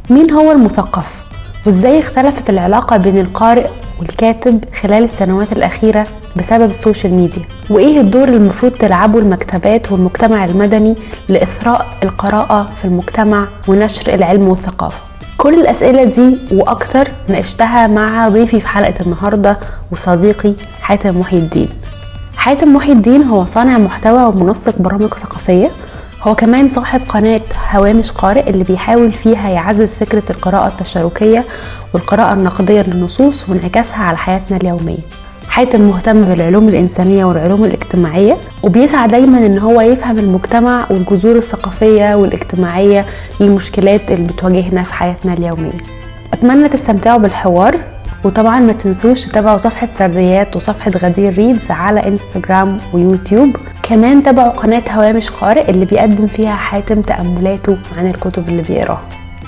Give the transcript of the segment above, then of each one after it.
مين هو المثقف وازاي اختلفت العلاقة بين القارئ والكاتب خلال السنوات الأخيرة بسبب السوشيال ميديا وإيه الدور المفروض تلعبه المكتبات والمجتمع المدني لإثراء القراءة في المجتمع ونشر العلم والثقافة كل الأسئلة دي وأكتر ناقشتها مع ضيفي في حلقة النهاردة وصديقي حاتم محي الدين حاتم محي الدين هو صانع محتوى ومنسق برامج ثقافية هو كمان صاحب قناة هوامش قارئ اللي بيحاول فيها يعزز فكرة القراءة التشاركية والقراءة النقدية للنصوص وانعكاسها على حياتنا اليومية حاتم مهتم بالعلوم الإنسانية والعلوم الاجتماعية وبيسعى دايما إن هو يفهم المجتمع والجذور الثقافية والاجتماعية للمشكلات اللي بتواجهنا في حياتنا اليومية أتمنى تستمتعوا بالحوار وطبعا ما تنسوش تتابعوا صفحة سرديات وصفحة غدير ريدز على انستجرام ويوتيوب كمان تابعوا قناة هوامش قارئ اللي بيقدم فيها حاتم تأملاته عن الكتب اللي بيقراها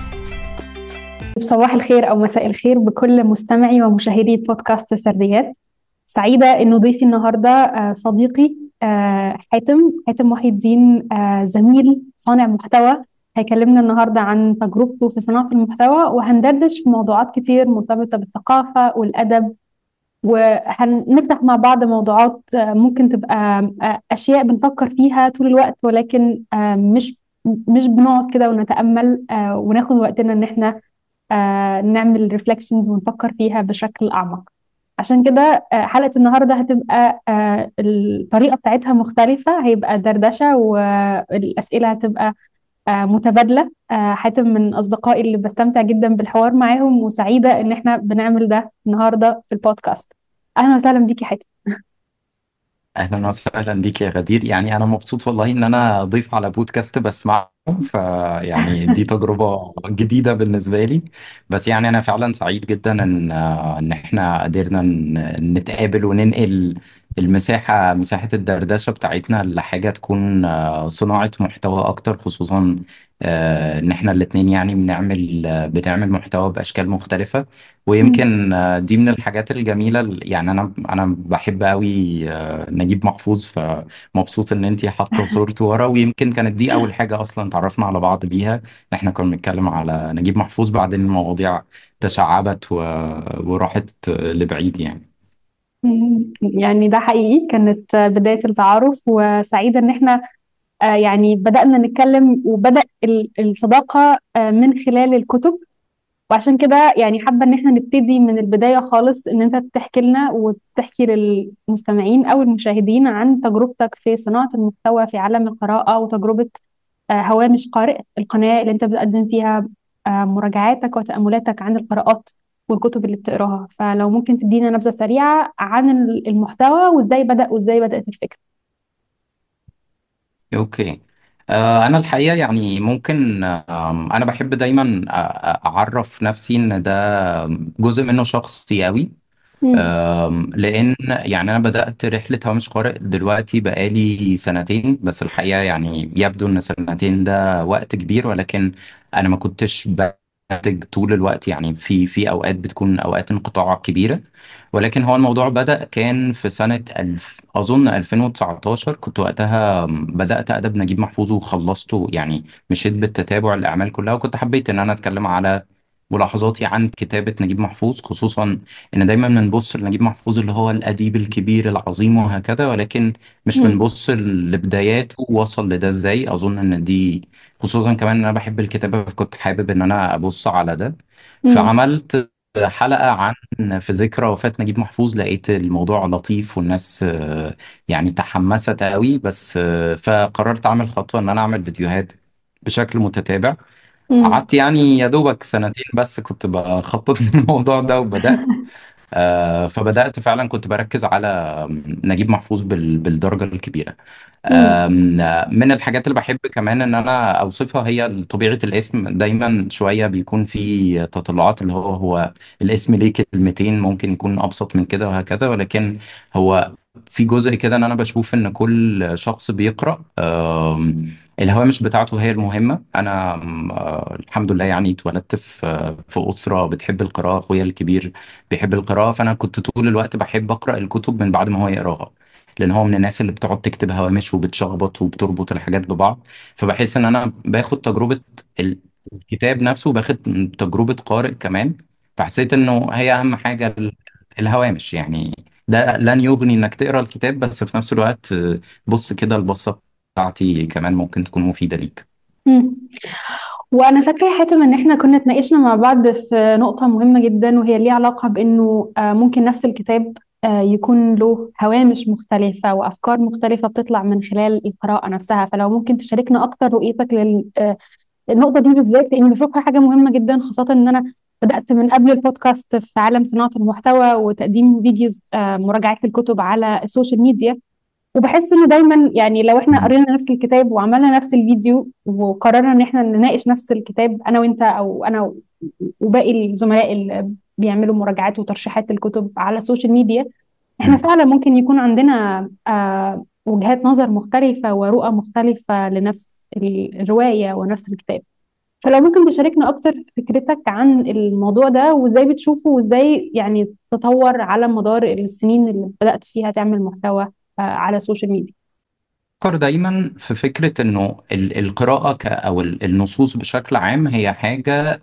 صباح الخير أو مساء الخير بكل مستمعي ومشاهدي بودكاست سرديات سعيدة إنه ضيفي النهاردة آه، صديقي آه، حاتم حاتم محي الدين آه، زميل صانع محتوى هيكلمنا النهاردة عن تجربته في صناعة المحتوى وهندردش في موضوعات كتير مرتبطة بالثقافة والأدب وهنفتح مع بعض موضوعات ممكن تبقى أشياء بنفكر فيها طول الوقت ولكن مش مش بنقعد كده ونتأمل وناخد وقتنا إن إحنا نعمل ريفلكشنز ونفكر فيها بشكل أعمق عشان كده حلقة النهاردة هتبقى الطريقة بتاعتها مختلفة هيبقى دردشة والأسئلة هتبقى متبادلة حاتم من أصدقائي اللي بستمتع جدا بالحوار معاهم وسعيدة إن إحنا بنعمل ده النهاردة في البودكاست أهلا وسهلا بيكي حاتم اهلا وسهلا بيك يا غدير يعني انا مبسوط والله ان انا ضيف على بودكاست بسمعه فيعني دي تجربة جديدة بالنسبة لي بس يعني انا فعلا سعيد جدا ان ان احنا قدرنا ن- نتقابل وننقل المساحة مساحة الدردشة بتاعتنا لحاجة تكون آه، صناعة محتوى اكتر خصوصا آه، ان احنا الاتنين يعني بنعمل آه، بنعمل محتوى باشكال مختلفة مم. ويمكن آه، دي من الحاجات الجميلة ال- يعني انا انا بحب قوي آه، نجيب محفوظ فمبسوط ان انتي حاطة صورته ورا ويمكن كانت دي اول حاجة اصلا اتعرفنا على بعض بيها احنا كنا بنتكلم على نجيب محفوظ بعدين المواضيع تشعبت و... وراحت لبعيد يعني مم. يعني ده حقيقي كانت بداية التعارف وسعيدة إن إحنا آه، يعني بدأنا نتكلم وبدأ ال- الصداقة آه، من خلال الكتب وعشان كده يعني حابة إن إحنا نبتدي من البداية خالص إن أنت تحكي لنا وتحكي للمستمعين أو المشاهدين عن تجربتك في صناعة المحتوى في عالم القراءة وتجربة آه، هوامش قارئ القناة اللي أنت بتقدم فيها آه، مراجعاتك وتأملاتك عن القراءات والكتب اللي بتقراها فلو ممكن تدينا نبذة سريعة عن المحتوى وإزاي بدأ وإزاي بدأت الفكرة اوكي آه، انا الحقيقه يعني ممكن آم، انا بحب دايما أ- أ- اعرف نفسي ان ده جزء منه شخصي قوي مم. آم، لان يعني انا بدات رحله هوامش قارئ دلوقتي بقالي سنتين بس الحقيقه يعني يبدو ان سنتين ده وقت كبير ولكن انا ما كنتش بنتج طول الوقت يعني في في اوقات بتكون اوقات انقطاع كبيره ولكن هو الموضوع بدأ كان في سنة ألف أظن 2019 كنت وقتها بدأت أدب نجيب محفوظ وخلصته يعني مشيت بالتتابع الأعمال كلها وكنت حبيت إن أنا أتكلم على ملاحظاتي عن كتابة نجيب محفوظ خصوصا إن دايما بنبص لنجيب محفوظ اللي هو الأديب الكبير العظيم وهكذا ولكن مش مم. بنبص لبداياته وصل لده إزاي أظن إن دي خصوصا كمان إن أنا بحب الكتابة فكنت حابب إن أنا أبص على ده مم. فعملت حلقة عن في ذكرى وفاة نجيب محفوظ لقيت الموضوع لطيف والناس آه، يعني تحمست قوي بس آه، فقررت أعمل خطوة إن أنا أعمل فيديوهات بشكل متتابع مم. قعدت يعني يا دوبك سنتين بس كنت بخطط للموضوع ده وبدأت آه، فبدأت فعلا كنت بركز على نجيب محفوظ بال- بالدرجة الكبيرة مم. آم، من الحاجات اللي بحب كمان ان انا اوصفها هي طبيعة الاسم دايما شوية بيكون في تطلعات اللي هو هو الاسم ليه كلمتين ممكن يكون ابسط من كده وهكذا ولكن هو في جزء كده ان انا بشوف ان كل شخص بيقرأ آم، الهوامش بتاعته هي المهمة انا آم، آه، الحمد لله يعني اتولدت في في أسرة بتحب القراءة اخويا الكبير بيحب القراءة فانا كنت طول الوقت بحب أقرأ الكتب من بعد ما هو يقراها لان هو من الناس اللي بتقعد تكتب هوامش وبتشخبط وبتربط الحاجات ببعض فبحس ان انا باخد تجربة ال- الكتاب نفسه باخد تجربة قارئ كمان فحسيت انه هي اهم حاجة ال- الهوامش يعني ده لن يغني انك تقرا الكتاب بس في نفس الوقت آه، بص كده البصة بتاعتي كمان ممكن تكون مفيدة ليك مم. وانا فاكره يا حاتم ان احنا كنا اتناقشنا مع بعض في نقطه مهمه جدا وهي ليها علاقه بانه آه، ممكن نفس الكتاب آه، يكون له هوامش مختلفه وافكار مختلفه بتطلع من خلال القراءه نفسها فلو ممكن تشاركنا اكتر رؤيتك للنقطه دي بالذات لاني بشوفها حاجه مهمه جدا خاصه ان انا بدات من قبل البودكاست في عالم صناعه المحتوى وتقديم فيديوز آه، مراجعات للكتب على السوشيال ميديا وبحس انه دايما يعني لو احنا مم. قرينا نفس الكتاب وعملنا نفس الفيديو وقررنا ان احنا نناقش نفس الكتاب انا وانت او انا وباقي الزملاء اللي بيعملوا مراجعات وترشيحات للكتب على السوشيال ميديا احنا مم. فعلا ممكن يكون عندنا آه وجهات نظر مختلفة ورؤى مختلفة لنفس الرواية ونفس الكتاب فلو ممكن تشاركنا اكتر في فكرتك عن الموضوع ده وازاي بتشوفه وازاي يعني تطور على مدار السنين اللي بدأت فيها تعمل محتوى آه على السوشيال ميديا بفكر دايما في فكرة انه ال- القراءة ك- او ال- النصوص بشكل عام هي حاجة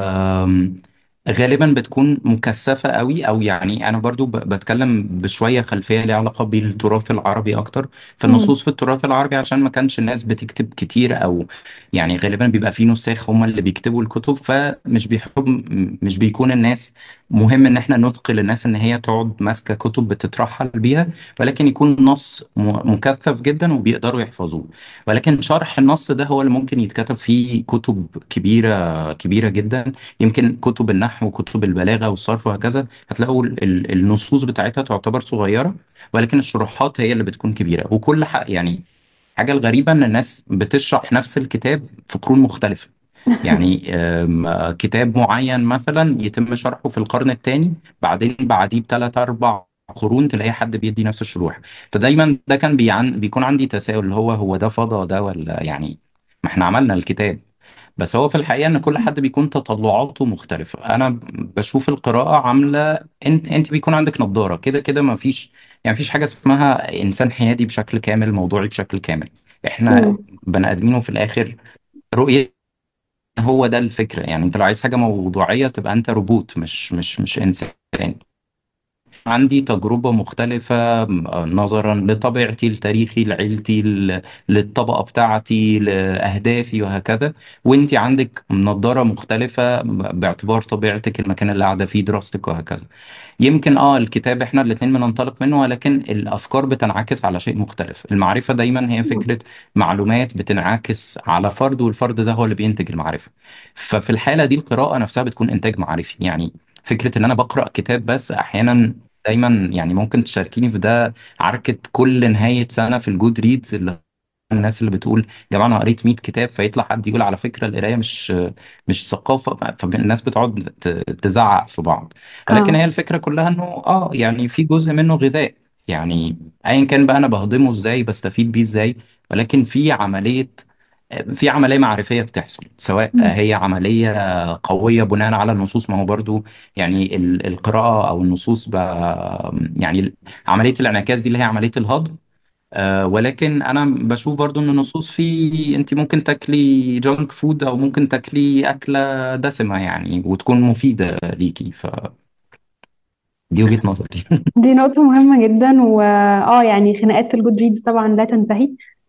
آم، غالبا بتكون مكثفة قوي او يعني انا برضو ب- بتكلم بشوية خلفية ليها علاقة بالتراث العربي اكتر امم فالنصوص في التراث العربي عشان ما كانش الناس بتكتب كتير او يعني غالبا بيبقى في نساخ هم اللي بيكتبوا الكتب فمش بيحب مش بيكون الناس مهم ان احنا نثقل الناس ان هي تقعد ماسكة كتب بتترحل بيها ولكن يكون نص م- مكثف جدا وبيقدروا يحفظوه ولكن شرح النص ده هو اللي ممكن يتكتب فيه كتب كبيرة كبيرة جدا يمكن كتب النحو وكتب البلاغة والصرف وهكذا هتلاقوا ال- ال- النصوص بتاعتها تعتبر صغيرة ولكن الشروحات هي اللي بتكون كبيرة وكل حق يعني حاجة الغريبة إن الناس بتشرح نفس الكتاب في قرون مختلفة يعني آم، آه، كتاب معين مثلا يتم شرحه في القرن الثاني بعدين بعديه بثلاث اربع قرون تلاقي حد بيدي نفس الشروح فدايما ده كان بيعن بيكون عندي تساؤل اللي هو هو ده فضا ده ولا يعني ما احنا عملنا الكتاب بس هو في الحقيقة ان كل حد بيكون تطلعاته مختلفة انا ب- بشوف القراءة عاملة انت انت بيكون عندك نظارة كده كده ما فيش يعني مفيش حاجة اسمها انسان حيادي بشكل كامل موضوعي بشكل كامل احنا امم بني ادمين وفي الاخر رؤية هو ده الفكرة يعني انت لو عايز حاجة موضوعية تبقى انت روبوت مش مش مش انسان عندي تجربة مختلفة م- نظرا لطبيعتي لتاريخي لعيلتي ل- للطبقة بتاعتي لأهدافي وهكذا وانتي عندك نظارة مختلفة ب- باعتبار طبيعتك المكان اللي قاعدة فيه دراستك وهكذا يمكن اه الكتاب احنا الاتنين بننطلق منه ولكن الافكار بتنعكس على شيء مختلف المعرفة دايما هي فكرة معلومات بتنعكس على فرد والفرد ده هو اللي بينتج المعرفة ففي الحالة دي القراءة نفسها بتكون انتاج معرفي يعني فكرة ان انا بقرأ كتاب بس احيانا دايما يعني ممكن تشاركيني في ده عركة كل نهاية سنة في الجود ريدز اللي الناس اللي بتقول يا جماعه انا قريت 100 كتاب فيطلع حد يقول على فكره القرايه مش مش ثقافه فالناس بتقعد ت- تزعق في بعض ولكن اه هي الفكره كلها انه اه يعني في جزء منه غذاء يعني ايا كان بقى انا بهضمه ازاي بستفيد بيه ازاي ولكن في عمليه في عمليه معرفيه بتحصل سواء مم. هي عمليه قويه بناء على النصوص ما هو برضو يعني ال- القراءه او النصوص بقى يعني عمليه الانعكاس دي اللي هي عمليه الهضم آه ولكن انا بشوف برضو ان النصوص في انت ممكن تاكلي جانك فود او ممكن تاكلي اكله دسمه يعني وتكون مفيده ليكي فدي وجهه نظري دي نقطة مهمة جدا واه يعني خناقات الجود ريدز طبعا لا تنتهي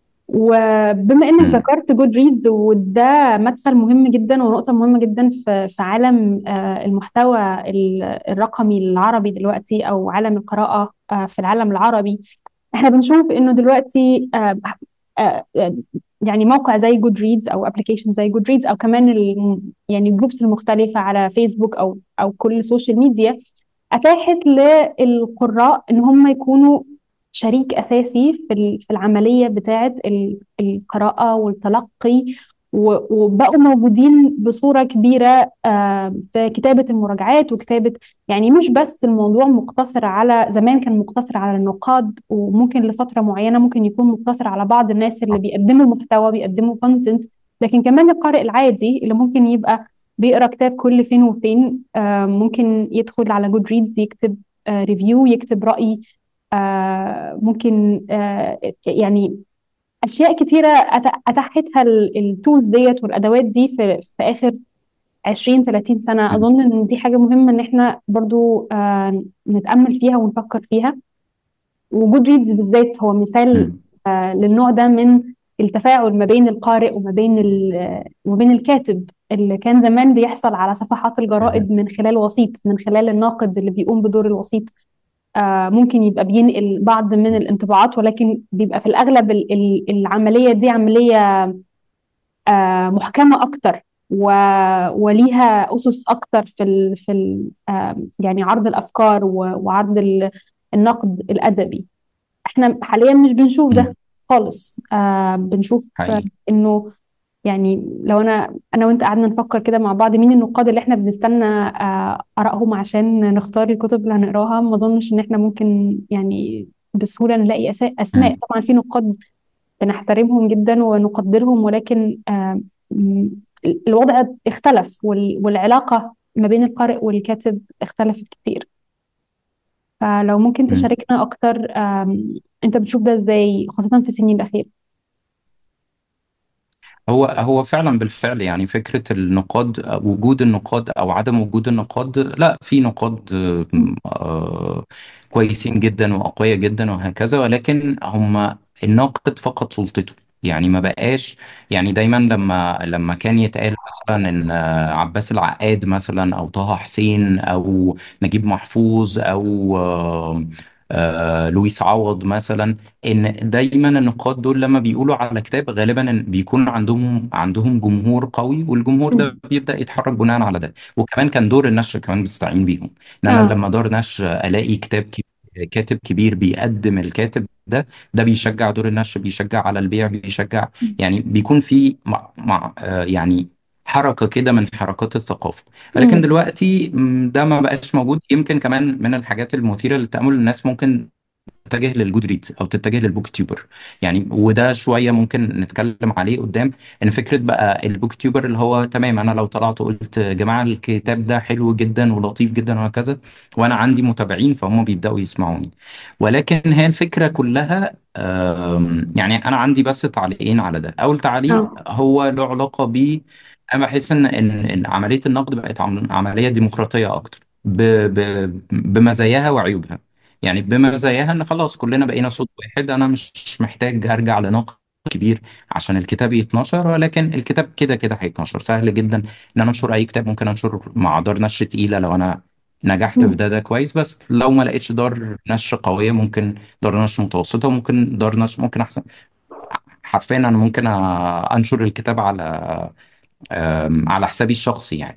وبما انك مم. ذكرت جود ريدز وده مدخل مهم جدا ونقطة مهمة جدا في في عالم آه، المحتوى ال- الرقمي العربي دلوقتي او عالم القراءة آه، في العالم العربي احنا بنشوف انه دلوقتي آه، آه، آه، يعني موقع زي جود ريدز او ابلكيشن زي جود ريدز او كمان ال- يعني الجروبس المختلفة على فيسبوك او او كل سوشيال ميديا اتاحت للقراء ان هم يكونوا شريك اساسي في ال- في العمليه بتاعه ال- القراءه والتلقي و- وبقوا موجودين بصوره كبيره آه، في كتابه المراجعات وكتابه يعني مش بس الموضوع مقتصر على زمان كان مقتصر على النقاد وممكن لفتره معينه ممكن يكون مقتصر على بعض الناس اللي بيقدموا المحتوى بيقدموا كونتنت لكن كمان القارئ العادي اللي ممكن يبقى بيقرا كتاب كل فين وفين آه، ممكن يدخل على جود ريدز يكتب ريفيو يكتب رأي آه، ممكن آه، يعني اشياء كتيره أت- اتاحتها التولز ديت والادوات دي في في اخر 20 30 سنه مم. اظن ان دي حاجه مهمه ان احنا برضو آه، نتامل فيها ونفكر فيها وجود ريدز بالذات هو مثال مم. آه، للنوع ده من التفاعل ما بين القارئ وما بين ال- وما بين الكاتب اللي كان زمان بيحصل على صفحات الجرائد مم. من خلال وسيط من خلال الناقد اللي بيقوم بدور الوسيط آه، ممكن يبقى بينقل بعض من الانطباعات ولكن بيبقى في الأغلب ال- ال- العملية دي عملية آه، محكمة أكتر و... وليها أسس أكتر في ال... في ال... آه، يعني عرض الأفكار و... وعرض ال... النقد الأدبي احنا حاليا مش بنشوف مم. ده خالص آه بنشوف آه، حقيقي انه يعني لو انا انا وانت قعدنا نفكر كده مع بعض مين النقاد اللي احنا بنستنى آه آرائهم عشان نختار الكتب اللي هنقراها ما اظنش ان احنا ممكن يعني بسهولة نلاقي أسا- اسماء مم. طبعا في نقاد بنحترمهم جدا ونقدرهم ولكن آه م- الوضع اختلف وال- والعلاقة ما بين القارئ والكاتب اختلفت كتير فلو ممكن مم. تشاركنا أكتر آم، أنت بتشوف ده إزاي خاصة في السنين الأخيرة هو هو فعلا بالفعل يعني فكرة النقاد وجود النقاد أو عدم وجود النقاد لا في نقاد مم. آه، كويسين جدا وأقوياء جدا وهكذا ولكن هم الناقد فقد سلطته يعني ما بقاش يعني دايما لما لما كان يتقال مثلا ان آه، عباس العقاد مثلا او طه حسين او نجيب محفوظ او آه، آه، لويس عوض مثلا ان دايما النقاد دول لما بيقولوا على كتاب غالبا إن بيكون عندهم عندهم جمهور قوي والجمهور ده مم. بيبدأ يتحرك بناء على ده وكمان كان دور النشر كمان بيستعين بيهم ان انا اه لما دور نشر الاقي كتاب كبير كاتب كبير بيقدم الكاتب ده ده بيشجع دور النشر بيشجع على البيع بيشجع يعني بيكون في مع, مع آه، يعني حركة كده من حركات الثقافة ولكن مم. دلوقتي م، ده ما بقاش موجود يمكن كمان من الحاجات المثيرة للتأمل الناس ممكن تتجه للجود ريدز او تتجه للبوك تيوبر يعني وده شويه ممكن نتكلم عليه قدام ان فكره بقى البوك تيوبر اللي هو تمام انا لو طلعت وقلت يا جماعه الكتاب ده حلو جدا ولطيف جدا وهكذا وانا عندي متابعين فهم بيبداوا يسمعوني ولكن هي الفكره كلها آم، يعني انا عندي بس تعليقين على ده اول تعليق اه هو له علاقه ب انا بحس ان ان إن عمليه النقد بقت عم- عمليه ديمقراطيه اكتر ب... ب... بمزاياها وعيوبها يعني بمزاياها ان خلاص كلنا بقينا صوت واحد انا مش محتاج ارجع لنقد كبير عشان الكتاب يتنشر ولكن الكتاب كده كده هيتنشر سهل جدا ان انا انشر اي كتاب ممكن انشر مع دار نشر تقيله لو انا نجحت في مم. ده ده كويس بس لو ما لقيتش دار نشر قويه ممكن دار نشر متوسطه وممكن دار نشر ممكن احسن حرفيا انا ممكن أ- انشر الكتاب على أم، على حسابي الشخصي يعني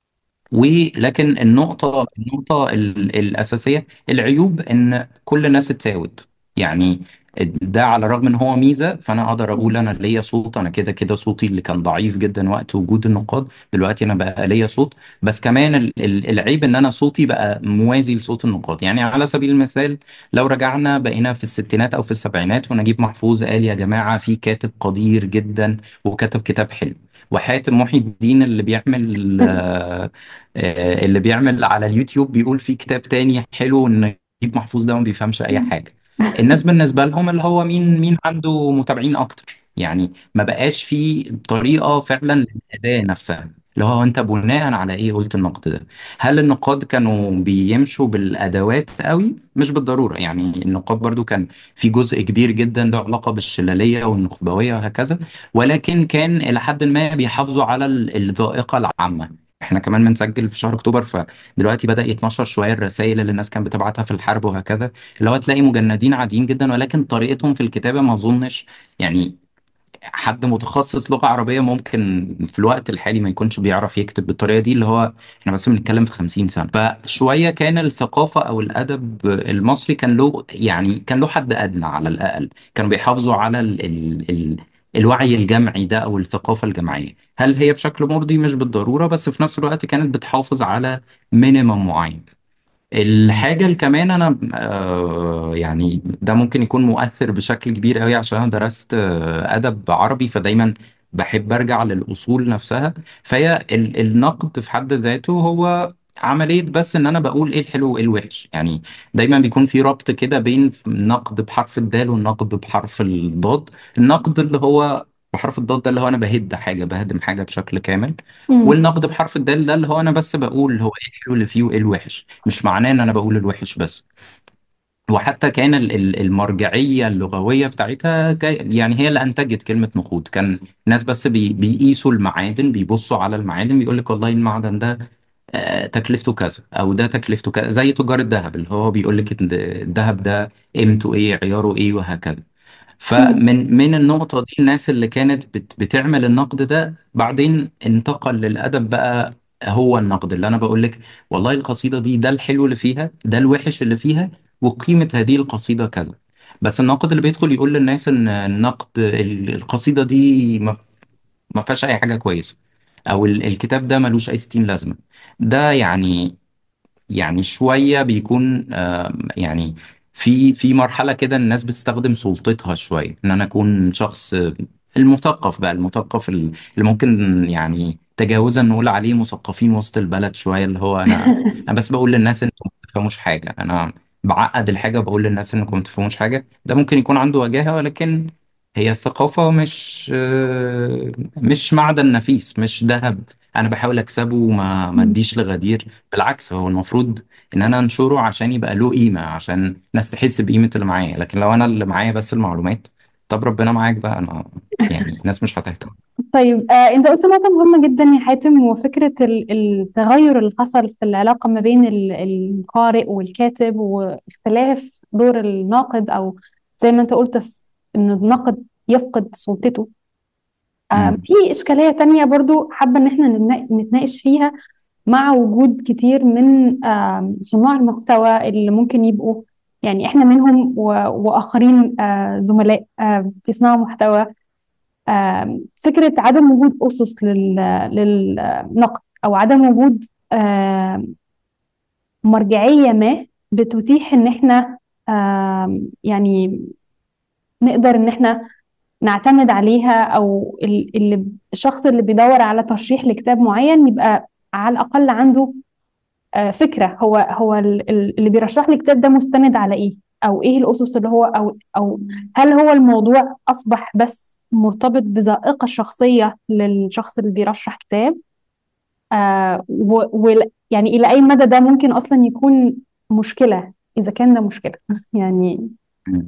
ولكن النقطة النقطة ال- الأساسية العيوب إن كل الناس اتساوت يعني ده على الرغم إن هو ميزة فأنا أقدر أقول أنا ليا صوت أنا كده كده صوتي اللي كان ضعيف جدا وقت وجود النقاد دلوقتي أنا بقى ليا صوت بس كمان ال- ال- العيب إن أنا صوتي بقى موازي لصوت النقاد يعني على سبيل المثال لو رجعنا بقينا في الستينات أو في السبعينات ونجيب محفوظ قال يا جماعة في كاتب قدير جدا وكتب كتاب حلو وحاتم محي الدين اللي بيعمل آه، آه، اللي بيعمل على اليوتيوب بيقول في كتاب تاني حلو ان نجيب محفوظ ده ما بيفهمش اي حاجه الناس بالنسبه لهم اللي هو مين مين عنده متابعين اكتر يعني ما بقاش في طريقه فعلا للاداه نفسها اللي هو انت بناء على ايه قلت النقد ده هل النقاد كانوا بيمشوا بالادوات قوي مش بالضروره يعني النقاد برضو كان في جزء كبير جدا له علاقه بالشلاليه والنخبويه وهكذا ولكن كان الى حد ما بيحافظوا على ال- الذائقه العامه احنا كمان بنسجل في شهر اكتوبر فدلوقتي بدأ يتنشر شويه الرسائل اللي الناس كانت بتبعتها في الحرب وهكذا اللي هو تلاقي مجندين عاديين جدا ولكن طريقتهم في الكتابه ما اظنش يعني حد متخصص لغه عربيه ممكن في الوقت الحالي ما يكونش بيعرف يكتب بالطريقه دي اللي هو احنا بس بنتكلم في 50 سنه فشويه كان الثقافه او الادب المصري كان له يعني كان له حد ادنى على الاقل كانوا بيحافظوا على ال ال ال الوعي الجمعي ده او الثقافه الجماعيه هل هي بشكل مرضي مش بالضروره بس في نفس الوقت كانت بتحافظ على مينيمم معين الحاجة اللي كمان أنا آه يعني ده ممكن يكون مؤثر بشكل كبير قوي عشان أنا درست آه أدب عربي فدايما بحب أرجع للأصول نفسها فهي ال- النقد في حد ذاته هو عملية بس ان انا بقول ايه الحلو وايه الوحش يعني دايما بيكون في ربط كده بين النقد بحرف الدال والنقد بحرف الضاد النقد اللي هو بحرف الضاد ده اللي هو انا بهد حاجة بهدم حاجة بشكل كامل امم والنقد بحرف الدال ده اللي هو انا بس بقول هو ايه الحلو اللي فيه وايه الوحش مش معناه ان انا بقول الوحش بس وحتى كان ال- ال- المرجعية اللغوية بتاعتها جاي يعني هي اللي أنتجت كلمة نقود كان ناس بس بي بيقيسوا المعادن بيبصوا على المعادن بيقول لك والله المعدن ده آه، تكلفته كذا أو ده تكلفته كذا زي تجار الذهب اللي هو بيقول لك إن الذهب ده قيمته إيه عياره إيه وهكذا امم فمن من النقطة دي الناس اللي كانت بت بتعمل النقد ده بعدين انتقل للأدب بقى هو النقد اللي أنا بقول لك والله القصيدة دي ده الحلو اللي فيها ده الوحش اللي فيها وقيمة هذه القصيدة كذا بس الناقد اللي بيدخل يقول للناس إن النقد ال- القصيدة دي ما ف- ما فيهاش أي حاجة كويسة أو ال- الكتاب ده ملوش أي ستين لازمة ده يعني يعني شوية بيكون آه، يعني في في مرحلة كده الناس بتستخدم سلطتها شوية إن أنا أكون شخص آه، المثقف بقى المثقف ال- اللي ممكن يعني تجاوزا نقول عليه مثقفين وسط البلد شوية اللي هو أنا أنا بس بقول للناس أنتم ما بتفهموش حاجة أنا بعقد الحاجة بقول للناس إنكم ما بتفهموش حاجة ده ممكن يكون عنده وجاهة ولكن هي الثقافة مش آه، مش معدن نفيس مش ذهب أنا بحاول أكسبه وما ما أديش لغدير بالعكس هو المفروض ان انا انشره عشان يبقى له قيمة عشان الناس تحس بقيمة اللي معايا لكن لو انا اللي معايا بس المعلومات طب ربنا معاك بقى انا يعني الناس مش هتهتم طيب آه، انت قلت نقطة مهمة جدا يا حاتم وفكرة ال- التغير اللي حصل في العلاقة ما بين ال- القارئ والكاتب واختلاف دور الناقد او زي ما انت قلت في ان الناقد يفقد سلطته آه، مم. في إشكالية تانية برضو حابة ان احنا نتنا- نتناقش فيها مع وجود كتير من آم، صناع المحتوى اللي ممكن يبقوا يعني احنا منهم و- واخرين آه، زملاء آه، بيصنعوا محتوى آم، فكرة عدم وجود أسس لل- للنقد أو عدم وجود آم، مرجعية ما بتتيح إن إحنا آم، يعني نقدر إن إحنا نعتمد عليها أو ال- اللي الشخص اللي بيدور على ترشيح لكتاب معين يبقى على الأقل عنده آه، فكرة هو هو ال- ال- اللي بيرشح لي الكتاب ده مستند على ايه او ايه الاسس اللي هو او او هل هو الموضوع اصبح بس مرتبط بذائقة شخصية للشخص اللي بيرشح كتاب آه و و يعني الى اي مدى ده ممكن اصلا يكون مشكلة اذا كان ده مشكلة يعني مم.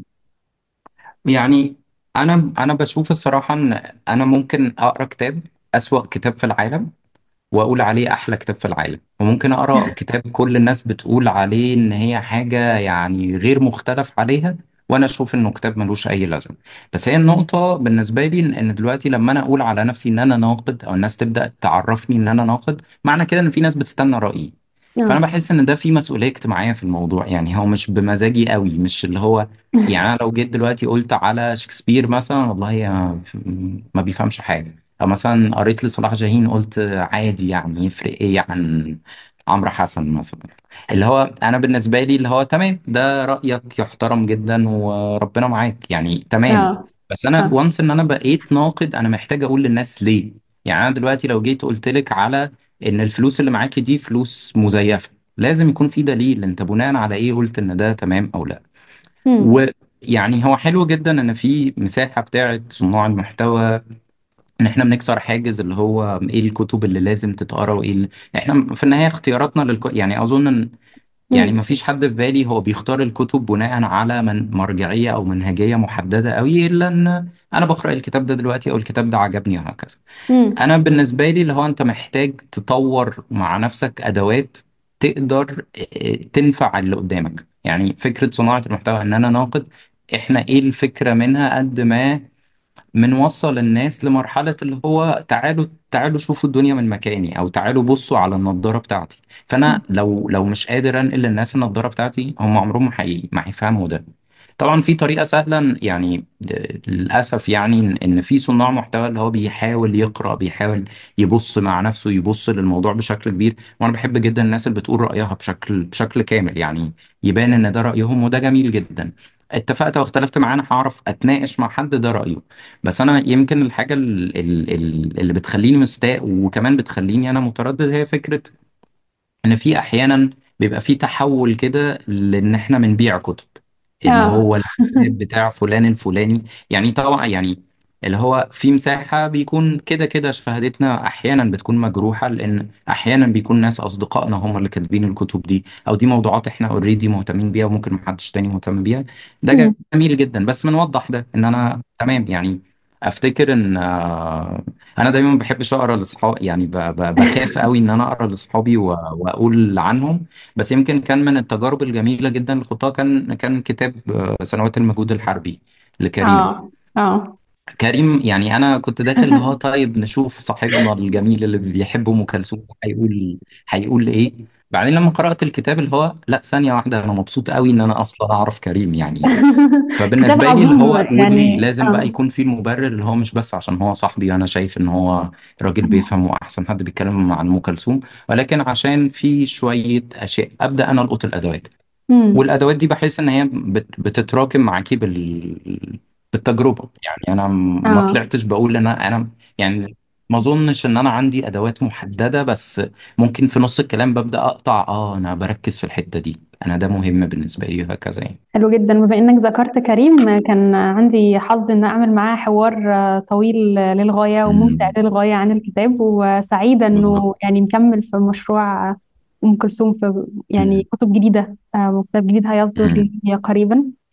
يعني انا انا بشوف الصراحة ان انا ممكن اقرا كتاب اسوأ كتاب في العالم واقول عليه احلى كتاب في العالم وممكن اقرا كتاب كل الناس بتقول عليه ان هي حاجه يعني غير مختلف عليها وانا اشوف انه كتاب ملوش اي لازمه بس هي النقطه بالنسبه لي ان إن دلوقتي لما انا اقول على نفسي ان انا ناقد او الناس تبدا تعرفني ان انا ناقد معنى كده ان في ناس بتستنى رايي فانا اه بحس ان ده في مسؤوليه اجتماعيه في الموضوع يعني هو مش بمزاجي قوي مش اللي هو يعني انا لو جيت دلوقتي قلت على شكسبير مثلا والله يا- ما بيفهمش حاجه او مثلا قريت لصلاح جاهين قلت عادي يعني يفرق ايه عن عمرو حسن مثلا اللي هو انا بالنسبه لي اللي هو تمام ده رايك يحترم جدا وربنا معاك يعني تمام اه بس انا اه وانس ان انا بقيت ناقد انا محتاج اقول للناس ليه يعني انا دلوقتي لو جيت قلت لك على ان الفلوس اللي معاكي دي فلوس مزيفه لازم يكون في دليل انت بناء على ايه قلت ان ده تمام او لا مم. ويعني هو حلو جدا ان في مساحه بتاعه صناع المحتوى ان احنا بنكسر حاجز اللي هو ايه الكتب اللي لازم تتقرا وايه اللي... احنا في النهايه اختياراتنا للك... يعني اظن ان يعني مم. ما فيش حد في بالي هو بيختار الكتب بناء على من مرجعيه او منهجيه محدده قوي الا ان انا بقرا الكتاب ده دلوقتي او الكتاب ده عجبني وهكذا مم. انا بالنسبه لي اللي هو انت محتاج تطور مع نفسك ادوات تقدر اه، تنفع اللي قدامك يعني فكره صناعه المحتوى ان انا ناقد احنا ايه الفكره منها قد ما بنوصل الناس لمرحلة اللي هو تعالوا تعالوا شوفوا الدنيا من مكاني او تعالوا بصوا على النضارة بتاعتي فانا لو لو مش قادر انقل للناس النضارة بتاعتي هم عمرهم ما حقيقي ما هيفهموا ده طبعا في طريقة سهلة يعني د- للأسف يعني إن إن في صناع محتوى اللي هو بيحاول يقرأ بيحاول يبص مع نفسه يبص للموضوع بشكل كبير وأنا بحب جدا الناس اللي بتقول رأيها بشكل بشكل كامل يعني يبان إن ده رأيهم وده جميل جدا اتفقت واختلفت معاه انا هعرف اتناقش مع حد ده رأيه بس انا يمكن الحاجة ال- ال- ال- اللي بتخليني مستاء وكمان بتخليني انا متردد هي فكرة ان في احيانا بيبقى في تحول كده لان احنا بنبيع كتب اللي اه هو الكتاب بتاع فلان الفلاني يعني طبعا يعني اللي هو في مساحة بيكون كده كده شهادتنا احيانا بتكون مجروحة لان احيانا بيكون ناس اصدقائنا هم اللي كاتبين الكتب دي او دي موضوعات احنا اوريدي مهتمين بيها وممكن محدش تاني مهتم بيها ده مم. جميل جدا بس بنوضح ده ان انا تمام يعني افتكر ان آه، انا دايما ما بحبش اقرا لاصحابي يعني ب- ب- بخاف قوي ان انا اقرا لاصحابي و- واقول عنهم بس يمكن كان من التجارب الجميله جدا اللي خضتها كان كان كتاب آه، سنوات المجهود الحربي لكريم اه اه كريم يعني انا كنت داخل اللي هو طيب نشوف صاحبنا الجميل اللي بيحب ام كلثوم هيقول هيقول ايه بعدين لما قرات الكتاب اللي هو لا ثانيه واحده انا مبسوط قوي ان انا اصلا اعرف كريم يعني كتاب فبالنسبه لي اللي عظيم هو وليه يعني لازم بقى اه يكون في المبرر اللي هو مش بس عشان هو صاحبي وانا شايف ان هو راجل بيفهم واحسن حد بيتكلم عن ام كلثوم ولكن عشان في شويه اشياء ابدا انا القط الادوات مم. والادوات دي بحس ان هي بت- بتتراكم معاكي بال... بالتجربه يعني انا ما اه طلعتش بقول ان انا انا يعني ما اظنش ان انا عندي ادوات محدده بس ممكن في نص الكلام ببدا اقطع اه انا بركز في الحته دي انا ده مهم بالنسبه لي وهكذا يعني حلو جدا بما انك ذكرت كريم كان عندي حظ ان اعمل معاه حوار آه، طويل آه، للغايه وممتع امم للغايه عن الكتاب وسعيده بالظبط انه يعني مكمل في مشروع آه، ام كلثوم في يعني امم كتب جديده آه، وكتاب جديد هيصدر امم لي قريبا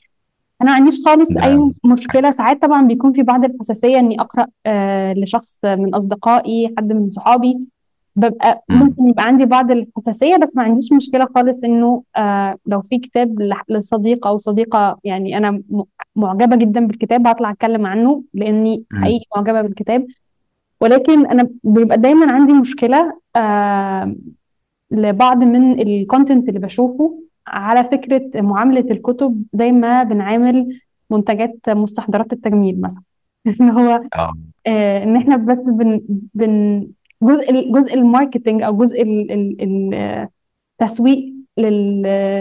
انا ما عنديش خالص ده اي مشكله ساعات طبعا بيكون في بعض الحساسيه اني اقرا آه، لشخص من اصدقائي حد من صحابي ببقى امم ممكن يبقى عندي بعض الحساسية بس ما عنديش مشكلة خالص إنه آه لو في كتاب لح- لصديق أو صديقة يعني أنا م- معجبة جدا بالكتاب هطلع أتكلم عنه لأني امم حقيقي معجبة بالكتاب ولكن أنا بيبقى دايما عندي مشكلة آه لبعض من الكونتنت اللي بشوفه على فكرة معاملة الكتب زي ما بنعامل منتجات مستحضرات التجميل مثلا اللي هو اه آه، ان احنا بس بن بن جزء جزء الماركتينج او جزء ال- ال- ال- التسويق لل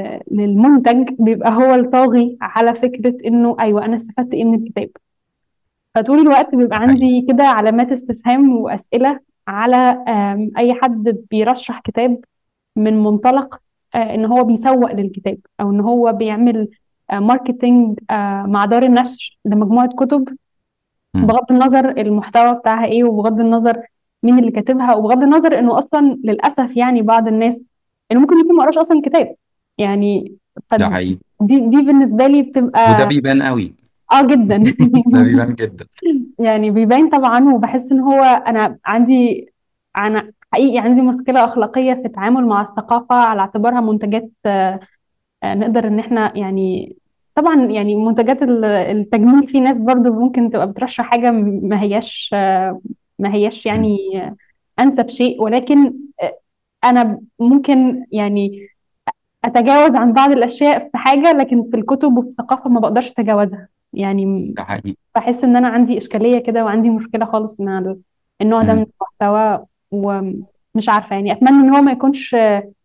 للمنتج بيبقى هو الطاغي على فكرة انه ايوه انا استفدت ايه من الكتاب فطول الوقت بيبقى ده حقيقي عندي كده علامات استفهام واسئلة على آم، اي حد بيرشح كتاب من منطلق آه، ان هو بيسوق للكتاب او ان هو بيعمل آه، ماركتينج آه، مع دار النشر لمجموعة كتب امم بغض النظر المحتوى بتاعها ايه وبغض النظر مين اللي كاتبها وبغض النظر انه اصلا للاسف يعني بعض الناس انه ممكن يكون ما قراش اصلا الكتاب يعني ده فدي حقيقي دي بالنسبه لي وده بتبقى بيبان قوي اه جدا ده بيبان جدا يعني بيبان طبعا وبحس ان هو انا عندي انا حقيقي عندي مشكله اخلاقيه في التعامل مع الثقافه على اعتبارها منتجات آه، نقدر ان احنا يعني طبعا يعني منتجات ال- التجميل في ناس برضو ممكن تبقى بترشح حاجة ما هياش آه، ما هياش امم يعني آه، انسب شيء ولكن آه، انا ممكن يعني اتجاوز عن بعض الاشياء في حاجة لكن في الكتب وفي الثقافة ما بقدرش اتجاوزها يعني ده حقيقي بحس ان انا عندي اشكالية كده وعندي مشكلة خالص مع ال- النوع ده من امم المحتوى ومش عارفة يعني اتمنى ان هو ما يكونش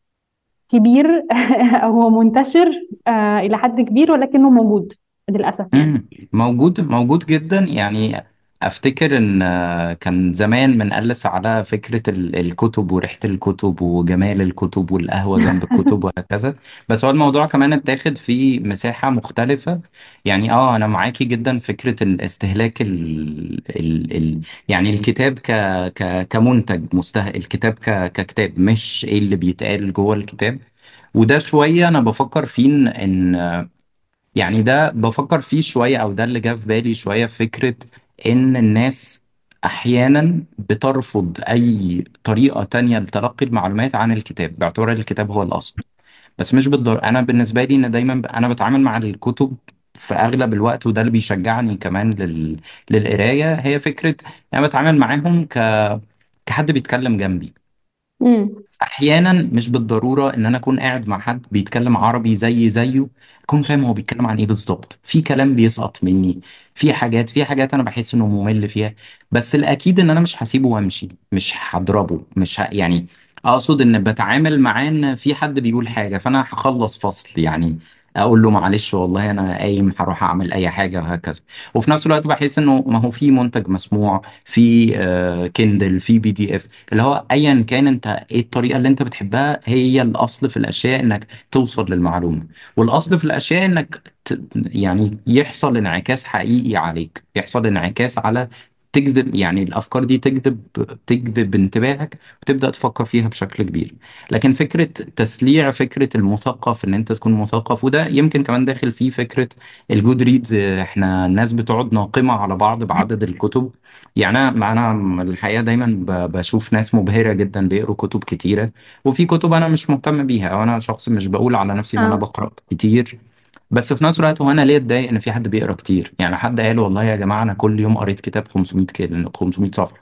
كبير هو منتشر آه، إلى حد كبير ولكنه موجود للأسف يعني مم. موجود موجود جدا يعني افتكر ان آه، كان زمان بنقلس على فكرة ال- الكتب وريحة الكتب وجمال الكتب والقهوة جنب الكتب وهكذا بس هو الموضوع كمان اتاخد في مساحة مختلفة يعني اه انا معاكي جدا فكرة ان استهلاك ال ال ال يعني الكتاب ك ك كمنتج مستهلك الكتاب ك ككتاب مش ايه اللي بيتقال جوه الكتاب وده شوية انا بفكر فيه ان إن يعني ده بفكر فيه شوية أو ده اللي جه في بالي شوية فكرة إن الناس أحيانا بترفض أي طريقة تانية لتلقي المعلومات عن الكتاب باعتبار الكتاب هو الأصل بس مش بالضرورة أنا بالنسبة لي إن دايما ب- أنا بتعامل مع الكتب في أغلب الوقت وده اللي بيشجعني كمان لل... للقراية هي فكرة أنا بتعامل معاهم ك... كحد بيتكلم جنبي امم احيانا مش بالضروره ان انا اكون قاعد مع حد بيتكلم عربي زي زيه اكون فاهم هو بيتكلم عن ايه بالظبط في كلام بيسقط مني في حاجات في حاجات انا بحس انه ممل فيها بس الاكيد ان انا مش هسيبه وامشي مش هضربه مش ه... يعني اقصد ان بتعامل معاه ان في حد بيقول حاجه فانا هخلص فصل يعني اقول له معلش والله انا قايم هروح اعمل اي حاجه وهكذا وفي نفس الوقت بحس انه ما هو في منتج مسموع في آه، كيندل في بي دي اف اللي هو ايا كان انت ايه الطريقه اللي انت بتحبها هي الاصل في الاشياء انك توصل للمعلومه والاصل في الاشياء انك ت... يعني يحصل انعكاس حقيقي عليك يحصل انعكاس على تجذب يعني الافكار دي تجذب تجذب انتباهك وتبدا تفكر فيها بشكل كبير لكن فكره تسليع فكره المثقف ان انت تكون مثقف وده يمكن كمان داخل فيه فكره الجود ريدز احنا الناس بتقعد ناقمه على بعض بعدد الكتب يعني انا انا الحقيقه دايما ب- بشوف ناس مبهره جدا بيقروا كتب كتيره وفي كتب انا مش مهتم بيها او انا شخص مش بقول على نفسي ان انا اه بقرا كتير بس في نفس الوقت هو انا ليه اتضايق ان في حد بيقرا كتير يعني حد قال والله يا جماعه انا كل يوم قريت كتاب 500 كده 500 صفحه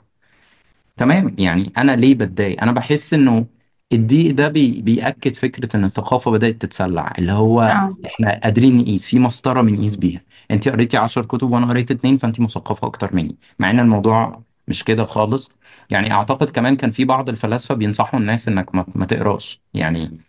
تمام يعني انا ليه بتضايق انا بحس انه الضيق ده بي بيأكد فكره ان الثقافه بدأت تتسلع اللي هو اه احنا قادرين نقيس في مسطره بنقيس بيها انت قريتي 10 كتب وانا قريت اتنين فانت مثقفه اكتر مني مع ان الموضوع مش كده خالص يعني اعتقد كمان كان في بعض الفلاسفه بينصحوا الناس انك ما, ما تقراش يعني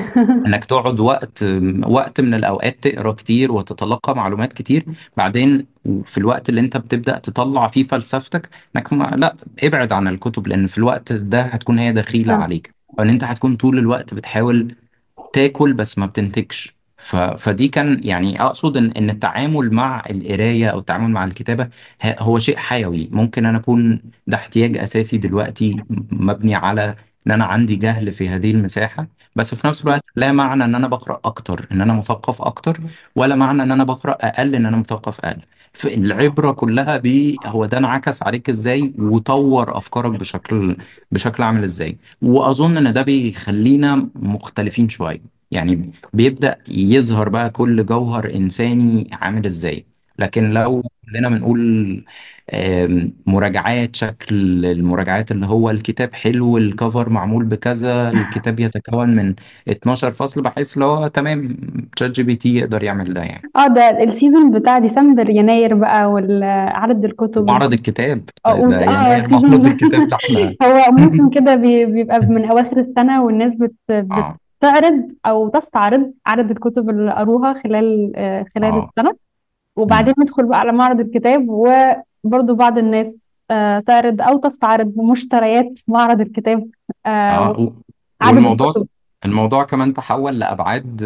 انك تقعد وقت وقت من الاوقات تقرا كتير وتتلقى معلومات كتير بعدين في الوقت اللي انت بتبدأ تطلع فيه فلسفتك انك ما لا ابعد عن الكتب لان في الوقت ده هتكون هي دخيلة صح عليك وان انت هتكون طول الوقت بتحاول تاكل بس ما بتنتجش ف... فدي كان يعني اقصد ان ان التعامل مع القرايه او التعامل مع الكتابه ه- هو شيء حيوي ممكن انا اكون ده احتياج اساسي دلوقتي مبني على ان انا عندي جهل في هذه المساحه بس في نفس الوقت لا معنى ان انا بقرا اكتر ان انا مثقف اكتر ولا معنى ان انا بقرا اقل ان انا مثقف اقل العبره كلها ب هو ده انعكس عليك ازاي وطور افكارك بشكل بشكل عامل ازاي واظن ان ده بيخلينا مختلفين شويه يعني بيبدأ يظهر بقى كل جوهر إنساني عامل إزاي لكن لو كلنا بنقول آم، مراجعات شكل المراجعات اللي هو الكتاب حلو الكفر معمول بكذا الكتاب يتكون من 12 فصل بحيث اللي هو تمام تشات جي بي تي يقدر يعمل ده يعني اه ده السيزون بتاع ديسمبر يناير بقى وعدد الكتب ومعرض الكتاب اه ده وف- آه، يناير السيزون معرض ده الكتاب ده احنا هو موسم كده بي- بيبقى من أواخر السنة والناس بت اه بتعرض أو تستعرض عدد الكتب اللي قروها خلال آه، خلال اه السنة وبعدين امم ندخل بقى على معرض الكتاب وبرضو بعض الناس آه، تعرض أو تستعرض مشتريات معرض الكتاب اه و- وعدد والموضوع الكتب الموضوع كمان تحول لأبعاد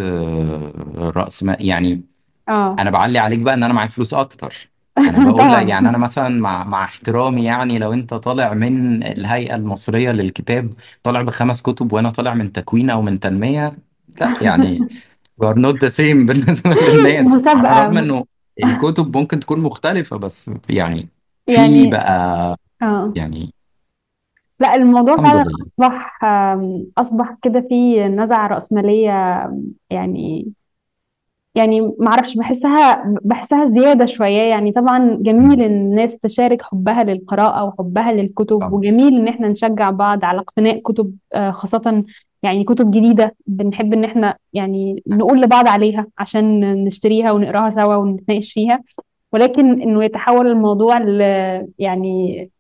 آه، رأس مال يعني اه انا بعلي عليك بقى ان انا معايا فلوس اكتر انا بقول لك طبعا يعني انا مثلا مع مع احترامي يعني لو انت طالع من الهيئة المصرية للكتاب طالع بخمس كتب وانا طالع من تكوين او من تنمية لا يعني we are not the same بالنسبة للناس على الرغم مسابقة انه الكتب ممكن تكون مختلفة بس يعني في يعني بقى اه يعني لا الموضوع الحمد فعلا لله أصبح آم، أصبح كده في نزعة رأسمالية يعني يعني معرفش بحسها بحسها زيادة شوية يعني طبعا جميل مم. إن الناس تشارك حبها للقراءة وحبها للكتب طبعا وجميل إن احنا نشجع بعض على اقتناء كتب آه، خاصة يعني كتب جديدة بنحب إن احنا يعني نقول لبعض عليها عشان نشتريها ونقراها سوا ونتناقش فيها ولكن إنه يتحول الموضوع ل يعني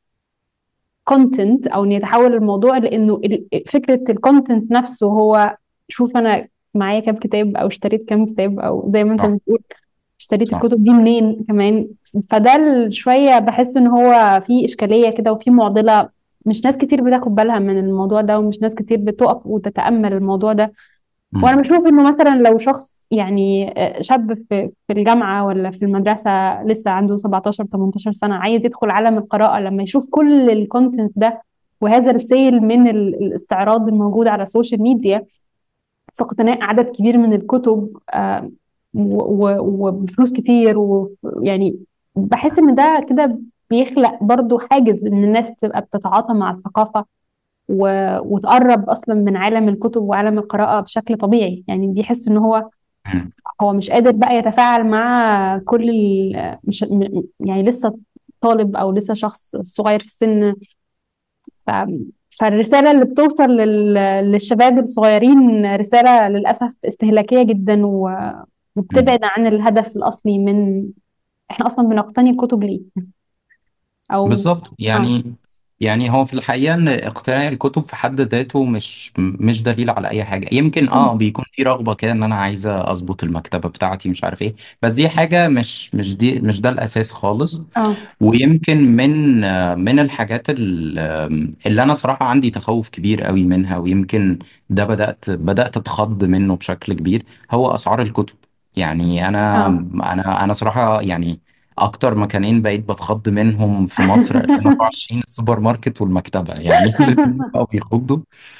كونتنت او ان يتحول الموضوع لانه ال- فكره الكونتنت نفسه هو شوف انا معايا كام كتاب او اشتريت كام كتاب او زي ما انت صح بتقول اشتريت صح الكتب دي منين كمان فده ال- شويه بحس ان هو في اشكاليه كده وفي معضله مش ناس كتير بتاخد بالها من الموضوع ده ومش ناس كتير بتقف وتتامل الموضوع ده وانا مم. بشوف انه مثلا لو شخص يعني آه، شاب في في الجامعه ولا في المدرسه لسه عنده 17 18 سنه عايز يدخل عالم القراءه لما يشوف كل الكونتنت ده وهذا السيل من ال- الاستعراض الموجود على السوشيال ميديا في اقتناء عدد كبير من الكتب آه، و- و- وبفلوس كتير ويعني بحس ان ده كده بيخلق برضو حاجز ان الناس تبقى بتتعاطى مع الثقافه و... وتقرب اصلا من عالم الكتب وعالم القراءه بشكل طبيعي يعني بيحس ان هو مم. هو مش قادر بقى يتفاعل مع كل ال... مش م- يعني لسه طالب او لسه شخص صغير في السن ف... فالرساله اللي بتوصل لل... للشباب الصغيرين رساله للاسف استهلاكيه جدا و... مم. وبتبعد عن الهدف الاصلي من احنا اصلا بنقتني الكتب ليه او بالظبط اه يعني يعني هو في الحقيقة إن اقتناء الكتب في حد ذاته مش مش دليل على أي حاجة يمكن اه مم. بيكون في رغبة كده إن أنا عايزة أظبط المكتبة بتاعتي مش عارف إيه بس دي حاجة مش مش دي مش ده الأساس خالص اه ويمكن من آه، من الحاجات ال- آم، اللي أنا صراحة عندي تخوف كبير قوي منها ويمكن ده بدأت بدأت أتخض منه بشكل كبير هو أسعار الكتب يعني أنا اه أنا أنا صراحة يعني اكتر مكانين بقيت بتخض منهم في مصر 2024 السوبر ماركت والمكتبة يعني الاتنين بقوا بيخضوا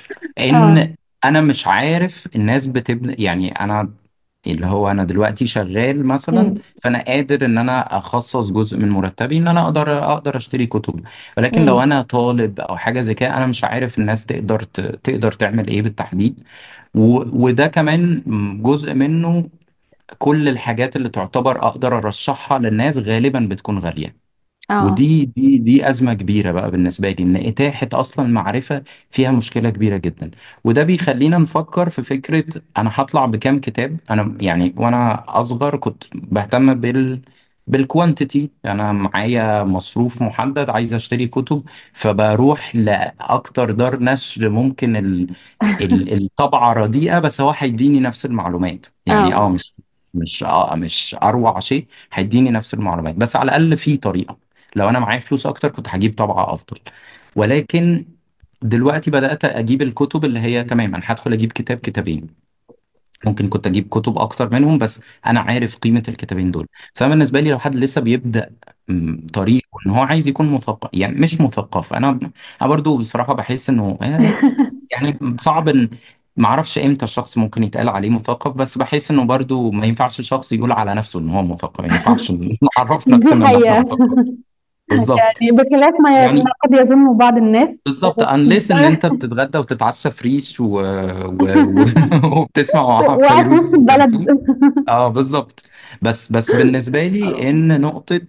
اه ان انا مش عارف الناس بتبني يعني انا اللي هو انا دلوقتي شغال مثلا مم. فانا قادر ان انا اخصص جزء من مرتبي ان انا اقدر اقدر اشتري كتب ولكن لو مم. انا طالب او حاجة زي كده انا مش عارف الناس تقدر ت- تقدر تعمل ايه بالتحديد و- وده كمان جزء منه كل الحاجات اللي تعتبر اقدر ارشحها للناس غالبا بتكون غالية اه ودي دي دي أزمة كبيرة بقى بالنسبة لي إن إتاحة أصلا معرفة فيها مشكلة كبيرة جدا وده بيخلينا نفكر في فكرة أنا هطلع بكام كتاب أنا يعني وأنا أصغر كنت بهتم بال بالكوانتيتي أنا معايا مصروف محدد عايز أشتري كتب فبروح لأكتر دار نشر ممكن ال... ال... الطبعة رديئة بس هو هيديني نفس المعلومات يعني اه اه مش مش اه مش أروع شيء هيديني نفس المعلومات بس على الأقل في طريقة لو انا معايا فلوس اكتر كنت هجيب طبعة افضل ولكن دلوقتي بدأت اجيب الكتب اللي هي تمام انا هدخل اجيب كتاب كتابين ممكن كنت اجيب كتب اكتر منهم بس انا عارف قيمة الكتابين دول بس انا بالنسبة لي لو حد لسه بيبدأ م، طريقه ان هو عايز يكون مثقف يعني مش مثقف انا انا برضو بصراحة بحس انه آه، يعني صعب ان ما اعرفش امتى الشخص ممكن يتقال عليه مثقف بس بحس انه برضو ما ينفعش الشخص يقول على نفسه ان هو مثقف ما ينفعش نعرف دي نفسنا ان احنا حقيقة مثقف بالظبط يعني بخلاف ما ما يعني قد يظن بعض الناس بالظبط انليس ان انت بتتغدى وتتعشى فريش و... و... و... وبتسمع وقاعد في فيروز وسط وام البلد كلثوم اه بالظبط بس بس بالنسبه لي ان نقطه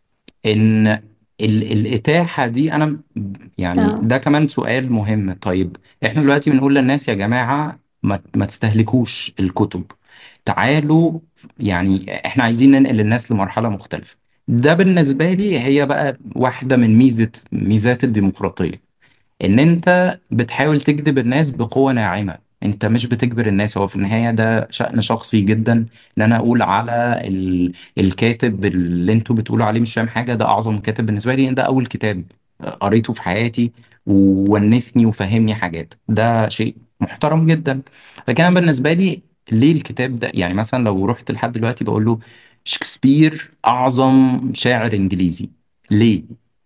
ان ال... الاتاحه دي انا يعني اه ده كمان سؤال مهم طيب احنا دلوقتي بنقول للناس يا جماعه ما, ما تستهلكوش الكتب تعالوا يعني احنا عايزين ننقل الناس لمرحله مختلفه ده بالنسبه لي هي بقى واحده من ميزه ميزات الديمقراطيه ان انت بتحاول تجذب الناس بقوة ناعمة انت مش بتجبر الناس هو في النهاية ده شأن شخصي جدا ان انا اقول على ال... الكاتب اللي انتوا بتقولوا عليه مش فاهم حاجة ده اعظم كاتب بالنسبة لي ده اول كتاب قريته في حياتي وونسني وفهمني حاجات ده شيء محترم جدا لكن انا بالنسبة لي ليه الكتاب ده يعني مثلا لو رحت لحد دلوقتي بقول له شكسبير اعظم شاعر انجليزي ليه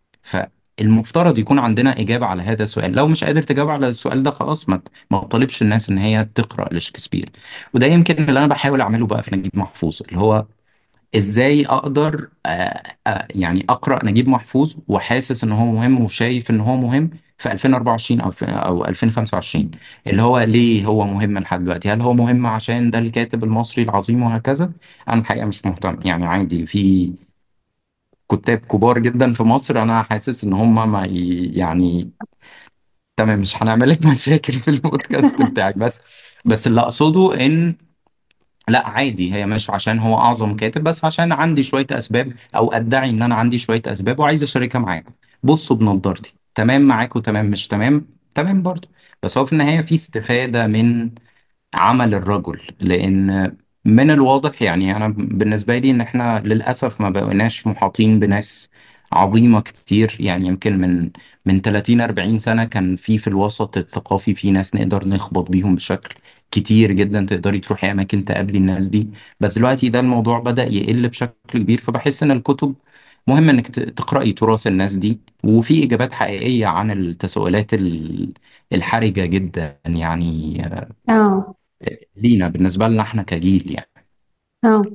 فالمفترض يكون عندنا إجابة على هذا السؤال لو مش قادر تجاوب على السؤال ده خلاص ما ت- ما تطالبش الناس إن هي تقرأ لشكسبير وده يمكن اللي أنا بحاول أعمله بقى في نجيب محفوظ اللي هو إزاي أقدر آه، آه، يعني أقرأ نجيب محفوظ وحاسس إن هو مهم وشايف إن هو مهم في 2024 أو في أو 2025 اللي هو ليه هو مهم لحد دلوقتي هل هو مهم عشان ده الكاتب المصري العظيم وهكذا أنا الحقيقة مش مهتم يعني عادي في كتاب كبار جدا في مصر انا حاسس ان هم ما ي... يعني تمام مش هنعمل لك مشاكل في البودكاست بتاعك بس بس اللي اقصده ان لا عادي هي مش عشان هو اعظم كاتب بس عشان عندي شوية اسباب او ادعي ان انا عندي شوية اسباب وعايز اشاركها معاكم بصوا بنضارتي تمام معاكم تمام مش تمام تمام برضه بس هو في النهاية في استفادة من عمل الرجل لان من الواضح يعني انا بالنسبه لي ان احنا للاسف ما بقيناش محاطين بناس عظيمه كتير يعني يمكن من من 30 40 سنه كان في في الوسط الثقافي في ناس نقدر نخبط بيهم بشكل كتير جدا تقدري تروحي اماكن تقابلي الناس دي بس دلوقتي ده الموضوع بدأ يقل بشكل كبير فبحس ان الكتب مهم انك ت- تقرأي تراث الناس دي وفي اجابات حقيقيه عن التساؤلات ال- الحرجه جدا يعني اه لينا بالنسبة لنا احنا كجيل يعني اه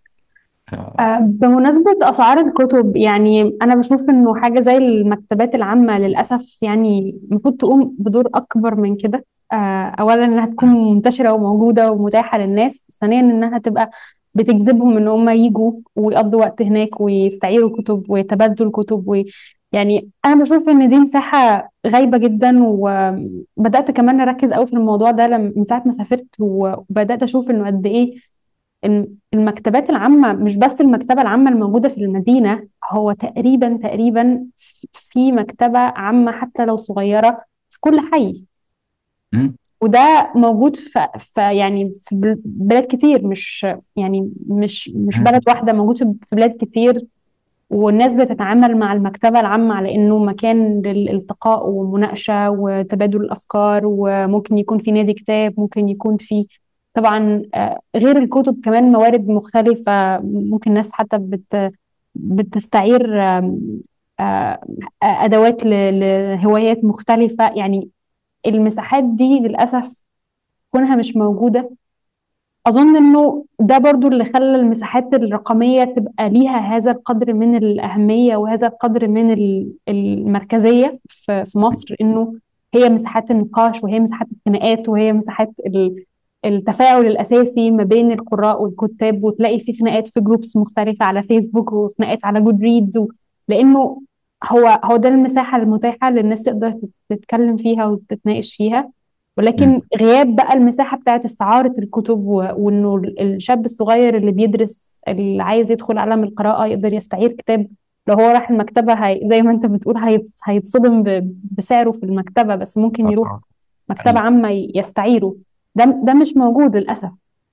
ف- آه، بمناسبة أسعار الكتب يعني أنا بشوف إنه حاجة زي المكتبات العامة للأسف يعني المفروض تقوم بدور أكبر من كده آه، أولا إنها تكون منتشرة وموجودة ومتاحة للناس ثانيا إنها تبقى بتجذبهم إن هم يجوا ويقضوا وقت هناك ويستعيروا كتب ويتبادلوا الكتب و يعني أنا بشوف إن دي مساحة غايبة جدا وبدأت كمان أركز أوي في الموضوع ده لما من ساعة ما سافرت وبدأت أشوف إنه قد إيه الم- المكتبات العامة مش بس المكتبة العامة الموجودة في المدينة هو تقريبا تقريبا في مكتبة عامة حتى لو صغيرة في كل حي مم. وده موجود في, في يعني في بل- بلاد كتير مش يعني مش مش مم. بلد واحدة موجود في في بلاد كتير والناس بتتعامل مع المكتبة العامة على إنه مكان للالتقاء ومناقشة وتبادل الأفكار وممكن يكون في نادي كتاب ممكن يكون في طبعا آه، غير الكتب كمان موارد مختلفة ممكن ناس حتى بت بتستعير آم، آه، أدوات ل- لهوايات مختلفة يعني المساحات دي للأسف كونها مش موجودة أظن إنه ده برضو اللي خلى المساحات الرقمية تبقى ليها هذا القدر من الأهمية وهذا القدر من ال- المركزية في في مصر إنه هي مساحات النقاش وهي مساحات الخناقات وهي مساحات ال- التفاعل الأساسي ما بين القراء والكتاب وتلاقي في خناقات في جروبس مختلفة على فيسبوك وخناقات على جود ريدز و... لأنه هو هو ده المساحة المتاحة للناس تقدر تت- تتكلم فيها وتتناقش فيها مم. ولكن غياب بقى المساحة بتاعت استعارة الكتب و- وإنه الشاب الصغير اللي بيدرس اللي عايز يدخل عالم القراءة يقدر يستعير كتاب لو هو راح المكتبة هي زي ما أنت بتقول هيتص- هيتصدم ب- بسعره في المكتبة بس ممكن يروح أصعب مكتبة حقيقي عامة ي- يستعيره ده ده مش موجود للأسف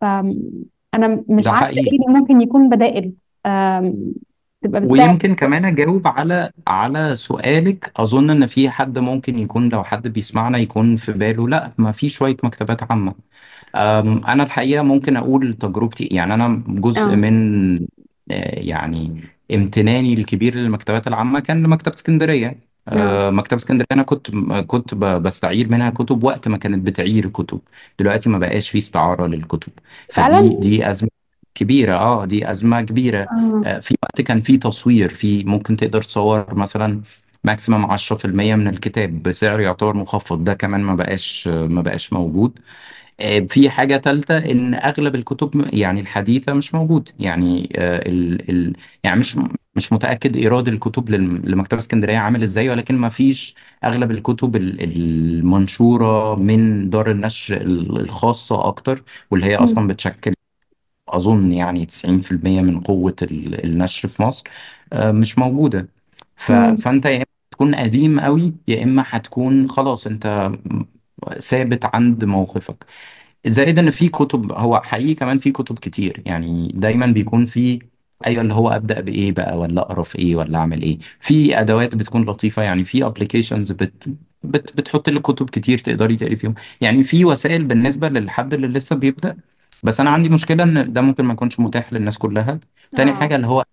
فأنا مش ده عارفة إيه حقيقي اللي ممكن يكون بدائل آم، تبقى بتساعد ويمكن كمان اجاوب على على سؤالك اظن ان في حد ممكن يكون لو حد بيسمعنا يكون في باله لا ما في شويه مكتبات عامه أم، انا الحقيقه ممكن اقول تجربتي يعني انا جزء اه من آه، يعني امتناني الكبير للمكتبات العامه كان لمكتبه اسكندريه اه أه، مكتبه اسكندريه انا كنت كنت ب- بستعير منها كتب وقت ما كانت بتعير كتب دلوقتي ما بقاش في استعاره للكتب فدي فعلا دي ازمه كبيره اه دي ازمه كبيره اه آه، في وقت كان في تصوير في ممكن تقدر تصور مثلا ماكسيمم 10% من الكتاب بسعر يعتبر مخفض ده كمان ما بقاش ما بقاش موجود آه، في حاجة تالتة إن أغلب الكتب م- يعني الحديثة مش موجود يعني آه، ال ال يعني مش مش متأكد إيراد الكتب للم- لمكتبة اسكندرية عامل إزاي ولكن ما فيش أغلب الكتب ال- المنشورة من دار النشر ال- الخاصة أكتر واللي هي مم. أصلا بتشكل أظن يعني 90% من قوة ال- النشر في مصر آه، مش موجودة ف... مم. فأنت يا إما تكون قديم قوي يا إما هتكون خلاص أنت ثابت عند موقفك زائد ان في كتب هو حقيقي كمان في كتب كتير يعني دايما بيكون في ايوه اللي هو ابدا بايه بقى ولا اقرا في ايه ولا اعمل ايه في ادوات بتكون لطيفه يعني في ابلكيشنز بت بت بتحط لك كتب كتير تقدري تقري فيهم يعني في وسائل بالنسبه للحد اللي لسه بيبدا بس انا عندي مشكله ان ده ممكن ما يكونش متاح للناس كلها تاني اه حاجه اللي هو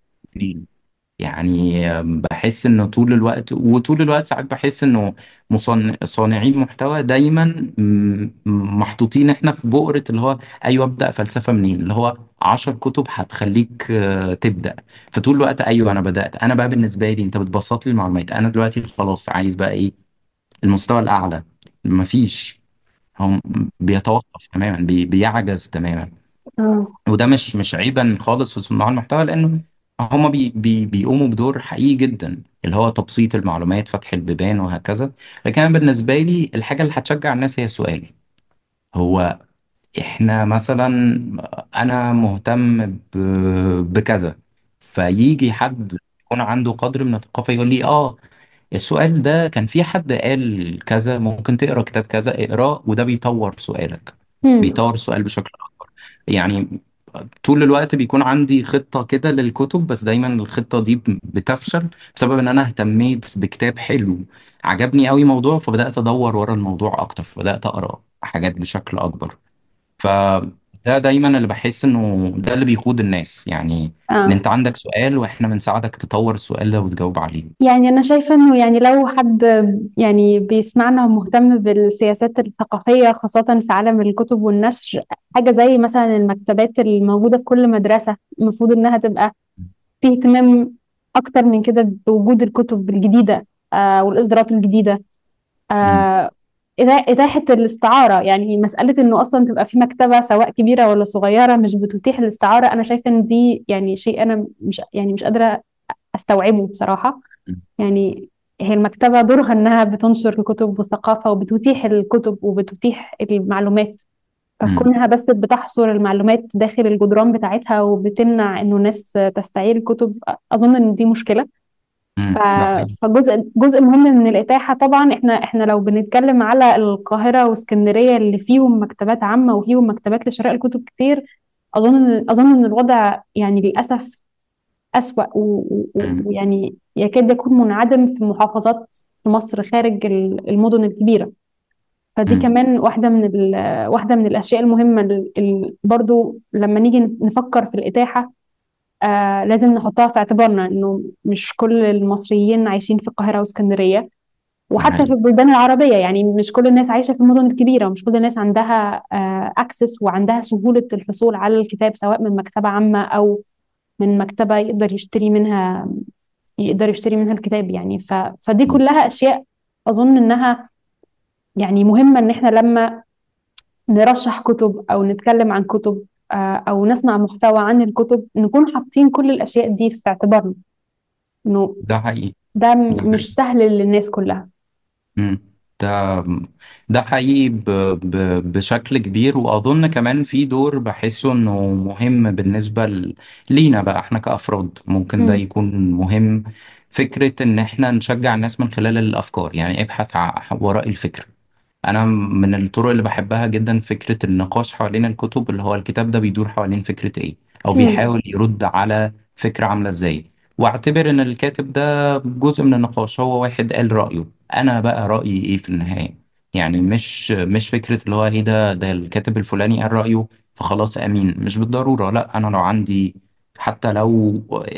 يعني بحس انه طول الوقت وطول الوقت ساعات بحس انه مصنع صانعين محتوى دايما م- محطوطين احنا في بؤرة اللي هو ايوه ابدأ فلسفة منين اللي هو عشر كتب هتخليك آه، تبدأ فطول الوقت ايوه انا بدأت انا بقى بالنسبة لي انت بتبسط لي المعلومات انا دلوقتي خلاص عايز بقى ايه المستوى الاعلى مفيش هم بيتوقف تماما بي بيعجز تماما اه وده مش مش عيبا خالص في صناع المحتوى لانه هما بي بي بيقوموا بدور حقيقي جدا اللي هو تبسيط المعلومات فتح البيبان وهكذا لكن انا بالنسبه لي الحاجه اللي هتشجع الناس هي السؤال هو احنا مثلا انا مهتم ب... بكذا فيجي حد يكون عنده قدر من الثقافه يقول لي اه السؤال ده كان في حد قال كذا ممكن تقرا كتاب كذا اقراه وده بيطور سؤالك مم. بيطور السؤال بشكل اكبر يعني طول الوقت بيكون عندي خطة كده للكتب بس دايما الخطة دي بتفشل بسبب ان انا اهتميت بكتاب حلو عجبني قوي موضوع فبدأت ادور ورا الموضوع اكتر فبدأت اقرا حاجات بشكل اكبر فده دايما اللي بحس انه ده اللي بيقود الناس يعني ان اه انت عندك سؤال واحنا بنساعدك تطور السؤال ده وتجاوب عليه يعني أنا شايفة إنه يعني لو حد يعني بيسمعنا ومهتم بالسياسات الثقافية خاصة في عالم الكتب والنشر حاجة زي مثلا المكتبات الموجودة في كل مدرسة المفروض إنها تبقى في اهتمام أكتر من كده بوجود الكتب الجديدة آه والإصدارات الجديدة مم. آه إذا- إتاحة الاستعارة يعني مسألة إنه أصلا تبقى في مكتبة سواء كبيرة ولا صغيرة مش بتتيح الاستعارة أنا شايفة إن دي يعني شيء أنا مش يعني مش قادرة أستوعبه بصراحة يعني هي المكتبة دورها إنها بتنشر الكتب والثقافة وبتتيح الكتب وبتتيح المعلومات امم فكونها بس بتحصر المعلومات داخل الجدران بتاعتها وبتمنع انه الناس تستعير الكتب اظن ان دي مشكلة ف- امم ده حقيقي فجزء جزء مهم من الإتاحة طبعا احنا احنا لو بنتكلم على القاهرة واسكندرية اللي فيهم مكتبات عامة وفيهم مكتبات لشراء الكتب كتير أظن أظن إن الوضع يعني للأسف أسوأ و- و- امم ويعني يكاد يكون منعدم في محافظات في مصر خارج ال- المدن الكبيرة فدي امم كمان واحدة من ال- واحدة من الأشياء المهمة ال- ال- برضو لما نيجي نفكر في الإتاحة آه لازم نحطها في اعتبارنا انه مش كل المصريين عايشين في القاهرة واسكندرية ده وحتى في حقيقي البلدان العربية يعني مش كل الناس عايشة في المدن الكبيرة ومش كل الناس عندها اكسس وعندها سهولة الحصول على الكتاب سواء من مكتبة عامة او من مكتبة يقدر يشتري منها يقدر يشتري منها الكتاب يعني ف... فدي كلها اشياء اظن انها يعني مهمة ان احنا لما نرشح كتب او نتكلم عن كتب آه، او نصنع محتوى عن الكتب نكون حاطين كل الاشياء دي في اعتبارنا انه ده حقيقي ده ده م- حقيقي مش سهل للناس كلها مم. ده ده حقيقي ب... ب... بشكل كبير واظن كمان في دور بحسه انه مهم بالنسبه ل... لينا بقى احنا كافراد ممكن ده امم يكون مهم فكره ان احنا نشجع الناس من خلال الافكار يعني ابحث ع... وراء الفكره انا من الطرق اللي بحبها جدا فكره النقاش حوالين الكتب اللي هو الكتاب ده بيدور حوالين فكره ايه او امم بيحاول يرد على فكره عامله ازاي واعتبر ان الكاتب ده جزء من النقاش هو واحد قال رايه انا بقى رايي ايه في النهايه يعني مش مش فكره اللي هو ايه ده ده الكاتب الفلاني قال رايه فخلاص امين مش بالضروره لا انا لو عندي حتى لو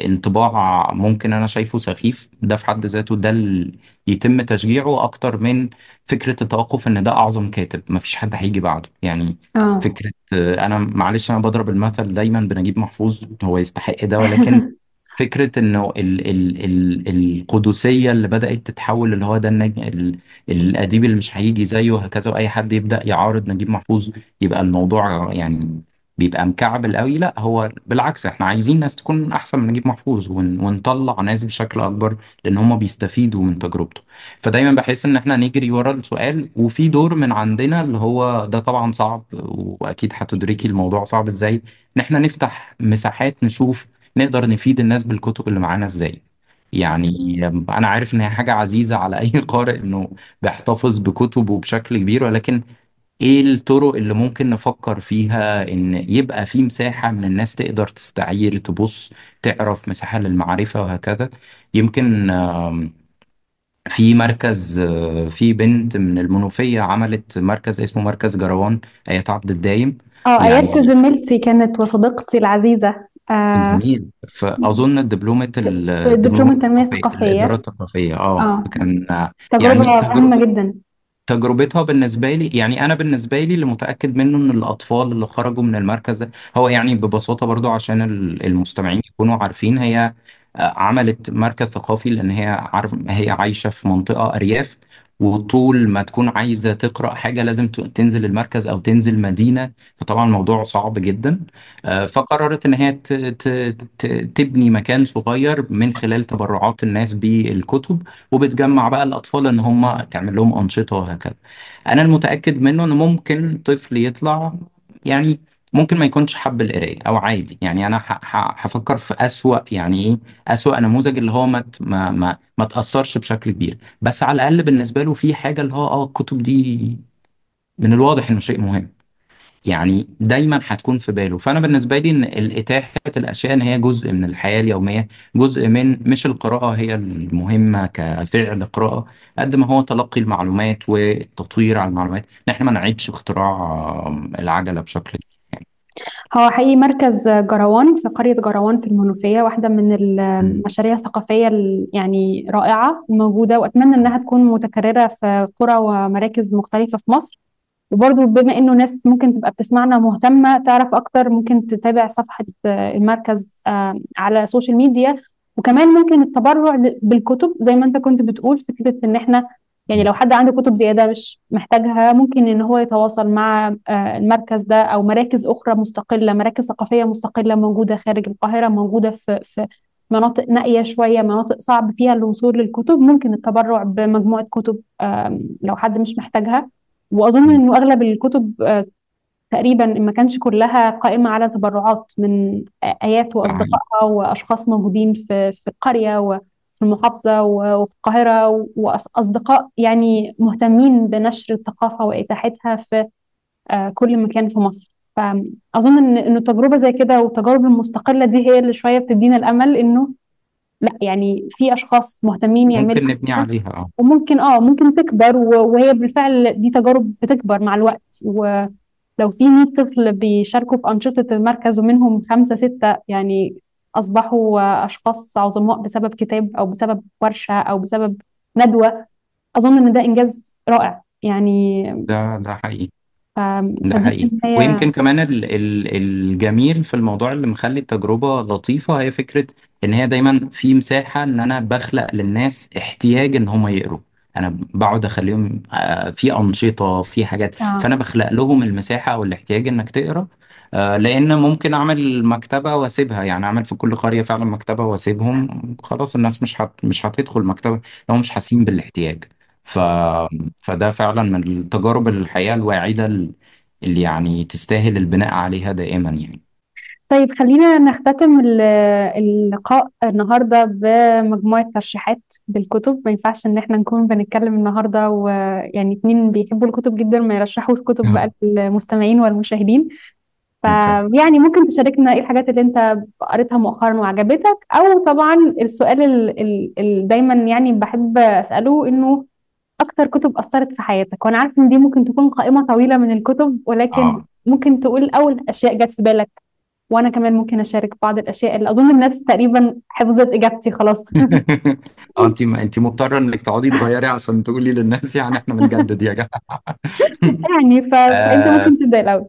انطباع ممكن انا شايفه سخيف ده في حد ذاته ده ال- يتم تشجيعه اكتر من فكرة التوقف ان ده اعظم كاتب مفيش حد هيجي بعده يعني اه فكرة آه، انا معلش انا بضرب المثل دايما بنجيب محفوظ هو يستحق ده ولكن فكرة انه ال ال ال القدسية اللي بدأت تتحول اللي هو ده النج... ال الأديب اللي مش هيجي زيه هكذا وأي حد يبدأ يعارض نجيب محفوظ يبقى الموضوع يعني بيبقى مكعبل قوي لا هو بالعكس احنا عايزين ناس تكون أحسن من نجيب محفوظ ون... ونطلع ناس بشكل أكبر لأن هم بيستفيدوا من تجربته فدايما بحس ان احنا نجري ورا السؤال وفي دور من عندنا اللي هو ده طبعا صعب واكيد هتدركي الموضوع صعب ازاي ان احنا نفتح مساحات نشوف نقدر نفيد الناس بالكتب اللي معانا ازاي يعني انا عارف ان هي حاجة عزيزة على اي قارئ انه بيحتفظ بكتبه بشكل كبير ولكن ايه الطرق اللي ممكن نفكر فيها ان يبقى في مساحة من الناس تقدر تستعير تبص تعرف مساحة للمعرفة وهكذا يمكن في مركز آه، في بنت من المنوفية عملت مركز اسمه مركز جروان آيات عبد الدايم اه ايات يعني زميلتي كانت وصديقتي العزيزة آه جميل فأظن دبلومة ال- في الدبلومة دبلوم التنمية الثقافية الإدارة الثقافية الثقافية اه اه كان آه، تجربة يعني مهمة تجربة جدا تجربتها بالنسبة لي يعني أنا بالنسبة لي اللي متأكد منه إن الأطفال اللي خرجوا من المركز ده هو يعني ببساطة برضو عشان ال- المستمعين يكونوا عارفين هي آه، عملت مركز ثقافي لأن هي عارف هي عايشة في منطقة أرياف وطول ما تكون عايزة تقرأ حاجة لازم ت- تنزل المركز أو تنزل مدينة فطبعا الموضوع صعب جدا آه، فقررت إن هي ت- ت- ت- تبني مكان صغير من خلال تبرعات الناس بالكتب وبتجمع بقى الأطفال إن هم تعمل لهم أنشطة وهكذا أنا المتأكد منه إن ممكن طفل يطلع يعني ممكن ما يكونش حب القراية أو عادي يعني أنا ح- ح- هفكر في أسوأ يعني إيه أسوأ نموذج اللي هو ما ت- ما ما ما تأثرش بشكل كبير بس على الأقل بالنسبة له في حاجة اللي هو آه الكتب دي من الواضح إنه شيء مهم يعني دايما هتكون في باله فانا بالنسبه لي ان الاتاحه الاشياء ان هي جزء من الحياه اليوميه جزء من مش القراءه هي المهمه كفعل قراءه قد ما هو تلقي المعلومات والتطوير على المعلومات ان احنا ما نعيدش اختراع آم، العجله بشكل كبير يعني هو حقيقي مركز جروان في قرية جروان في المنوفية واحدة من م- المشاريع الثقافية ال- يعني رائعة الموجودة وأتمنى إنها تكون متكررة في قرى ومراكز مختلفة في مصر وبرضو بما انه ناس ممكن تبقى بتسمعنا مهتمة تعرف اكتر ممكن تتابع صفحة آه، المركز آه، على السوشيال ميديا وكمان ممكن التبرع ل- بالكتب زي ما انت كنت بتقول فكرة ان احنا يعني م- لو حد عنده كتب زيادة مش محتاجها ممكن ان هو يتواصل مع آه، المركز ده او مراكز اخرى مستقلة مراكز ثقافية مستقلة موجودة خارج القاهرة موجودة في في مناطق نائية شوية مناطق صعب فيها الوصول للكتب ممكن التبرع بمجموعة كتب آم، لو حد مش محتاجها واظن م- انه اغلب الكتب آه، تقريبا إن ما كانش كلها قائمة على تبرعات من آيات ده حقيقي وأصدقائها وأشخاص موجودين في في القرية وفي المحافظة و- وفي القاهرة وأصدقاء يعني مهتمين بنشر الثقافة وإتاحتها في آه، كل مكان في مصر فأظن إن إنه تجربة زي كده والتجارب المستقلة دي هي اللي شوية بتدينا الأمل إنه لا يعني في أشخاص مهتمين يعملوا ممكن نبني حاجة عليها اه وممكن اه ممكن تكبر و- وهي بالفعل دي تجارب بتكبر مع الوقت ولو في 100 طفل بيشاركوا في أنشطة المركز ومنهم خمسة ستة يعني أصبحوا آه، أشخاص عظماء بسبب كتاب أو بسبب ورشة أو بسبب ندوة أظن إن ده إنجاز رائع يعني ده ده حقيقي ف... ده فدي في حقيقي النهاية ويمكن كمان ال ال الجميل في الموضوع اللي مخلي التجربة لطيفة هي فكرة ان هي دايما في مساحة ان انا بخلق للناس احتياج ان هم يقروا انا بقعد اخليهم آه، في انشطة في حاجات اه فانا بخلق لهم المساحة او الاحتياج انك تقرا آه، لان ممكن اعمل مكتبة واسيبها يعني اعمل في كل قرية فعلا مكتبة واسيبهم خلاص الناس مش هت مش هتدخل مكتبة لو مش حاسين بالاحتياج ف فده فعلا من التجارب الحقيقة الواعدة اللي يعني تستاهل البناء عليها دائما يعني طيب خلينا نختتم ال- اللقاء النهاردة بمجموعة ترشيحات بالكتب ما ينفعش ان احنا نكون بنتكلم النهاردة ويعني اتنين بيحبوا الكتب جدا ما يرشحوش كتب بقى للمستمعين والمشاهدين اوكي فيعني ممكن تشاركنا ايه الحاجات اللي انت قريتها مؤخرا وعجبتك او طبعا السؤال اللي دايما يعني بحب اساله انه اكتر كتب اثرت في حياتك وانا عارفه ان دي ممكن تكون قائمه طويله من الكتب ولكن اه ممكن تقول اول اشياء جت في بالك وانا كمان ممكن اشارك بعض الاشياء اللي اظن الناس تقريبا حفظت اجابتي خلاص اه انت انت مضطره انك تقعدي تغيري عشان تقولي للناس يعني احنا بنجدد يا جماعه يعني ف... فانت آه ممكن تبدا الاول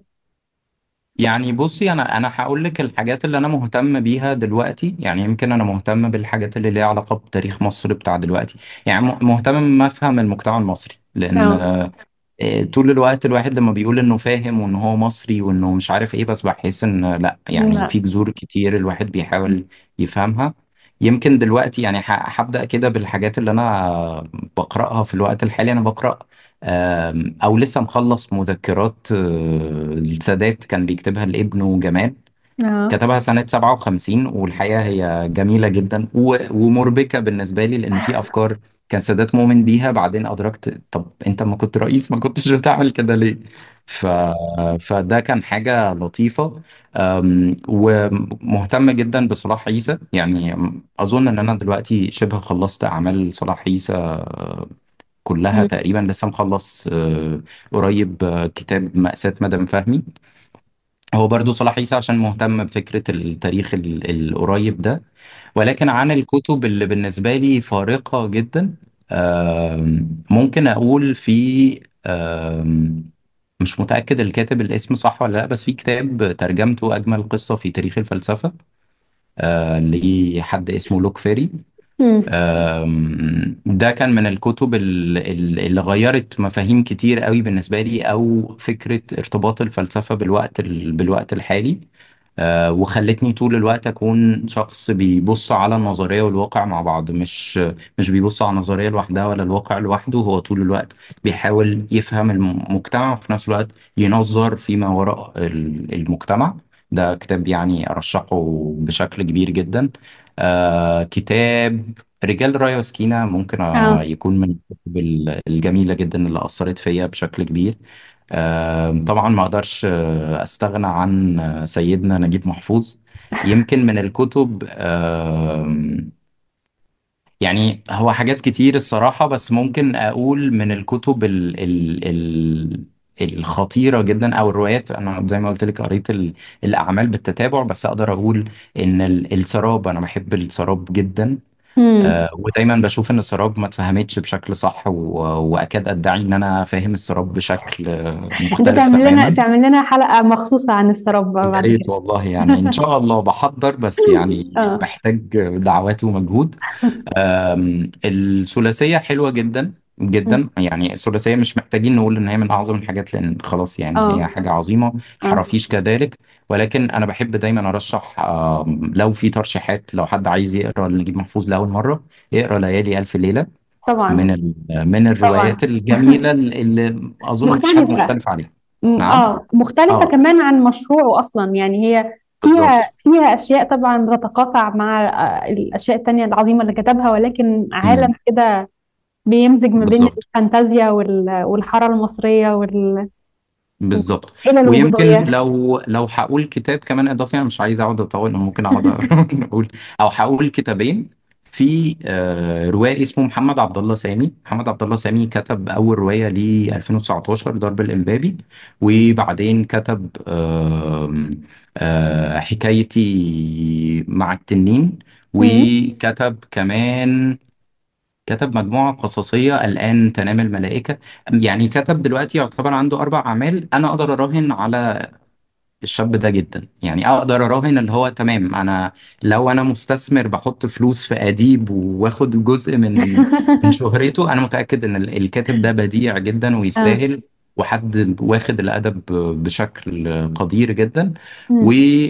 يعني بصي انا انا هقول لك الحاجات اللي انا مهتم بيها دلوقتي يعني يمكن انا مهتم بالحاجات اللي ليها علاقه بتاريخ مصر بتاع دلوقتي يعني م- مهتم بما افهم المجتمع المصري لان اه آه، آه، طول الوقت الواحد لما بيقول انه فاهم وان هو مصري وانه مش عارف ايه بس بحس ان لا يعني لا في جذور كتير الواحد بيحاول يفهمها يمكن دلوقتي يعني ه- هبدأ كده بالحاجات اللي انا بقرأها في الوقت الحالي انا بقرأ آم، او لسه مخلص مذكرات آه، السادات كان بيكتبها لابنه جمال اه كتبها سنة 57 والحقيقة هي جميلة جدا و- ومربكة بالنسبة لي لأن في أفكار كان سادات مؤمن بيها بعدين أدركت طب أنت ما كنت رئيس ما كنتش بتعمل كده ليه؟ ف... فده كان حاجة لطيفة أم، ومهتم جدا بصلاح عيسى يعني أظن إن أنا دلوقتي شبه خلصت أعمال صلاح عيسى أه، كلها مم. تقريبا لسه مخلص أه، قريب أه، كتاب مأساة مدام فهمي هو برضو صلاح عيسى عشان مهتم بفكرة التاريخ ال- القريب ده ولكن عن الكتب اللي بالنسبة لي فارقة جدا آم، ممكن أقول في آم، مش متأكد الكاتب الاسم صح ولا لا بس في كتاب ترجمته أجمل قصة في تاريخ الفلسفة آه، لحد اسمه لوك فيري مم. آم، ده كان من الكتب ال- ال- اللي غيرت مفاهيم كتير قوي بالنسبة لي أو فكرة ارتباط الفلسفة بالوقت ال- بالوقت الحالي آه، وخلتني طول الوقت أكون شخص بيبص على النظرية والواقع مع بعض مش مش بيبص على النظرية لوحدها ولا الواقع لوحده هو طول الوقت بيحاول يفهم المجتمع وفي نفس الوقت ينظر فيما وراء ال- المجتمع ده كتاب يعني أرشحه بشكل كبير جدا آه كتاب رجال رايا وسكينة ممكن آه اه يكون من الكتب ال- الجميلة جدا اللي أثرت فيا بشكل كبير آه طبعا ما أقدرش آه، أستغنى عن آه، سيدنا نجيب محفوظ يمكن من الكتب آه يعني هو حاجات كتير الصراحة بس ممكن أقول من الكتب ال ال ال الخطيرة جدا أو الروايات أنا زي ما قلت لك قريت ال- الأعمال بالتتابع بس أقدر أقول إن ال- السراب أنا بحب السراب جدا مم. آه، ودايما بشوف إن السراب ما اتفهمتش بشكل صح و- وأكاد أدعي إن أنا فاهم السراب بشكل آه، انت مختلف تعمل لنا تماما تعمل لنا حلقة مخصوصة عن السراب بقى يا بعد ريت كده والله يعني إن شاء الله بحضر بس يعني اه محتاج دعوات ومجهود أم، الثلاثية حلوة جدا جدا يعني الثلاثية مش محتاجين نقول إن هي من أعظم الحاجات لأن خلاص يعني هي اه حاجة عظيمة اه حرافيش كذلك ولكن أنا بحب دايما أرشح أم، لو في ترشيحات لو حد عايز يقرأ لنجيب محفوظ لأول مرة يقرأ ليالي ألف ليلة طبعا من ال- من الروايات طبعا الجميلة اللي أظن مفيش حد مختلفة مختلف عليها م- نعم اه مختلفة اه كمان عن مشروعه أصلا يعني هي فيها بالظبط فيها أشياء طبعا بتتقاطع مع آه، الأشياء التانية العظيمة اللي كتبها ولكن عالم مم. كده بيمزج ما بين بالظبط الفانتازيا وال- والحارة المصرية وال- بالظبط والعيلة ويمكن الوجودية لو لو هقول كتاب كمان اضافي انا مش عايز اقعد اطول أنا ممكن اقعد اقول او هقول كتابين في آه، روائي اسمه محمد عبد الله سامي محمد عبد الله سامي كتب اول روايه ل 2019 درب الامبابي وبعدين كتب آم، آه، حكايتي مع التنين مم. وكتب كمان كتب مجموعة قصصية الآن تنام الملائكة يعني كتب دلوقتي يعتبر عنده أربع أعمال أنا أقدر أراهن على الشاب ده جدا يعني أقدر أراهن اللي هو تمام أنا لو أنا مستثمر بحط فلوس في أديب واخد جزء من من شهرته أنا متأكد إن ال- الكاتب ده بديع جدا اه ويستاهل وحد واخد الأدب بشكل قدير جدا مم.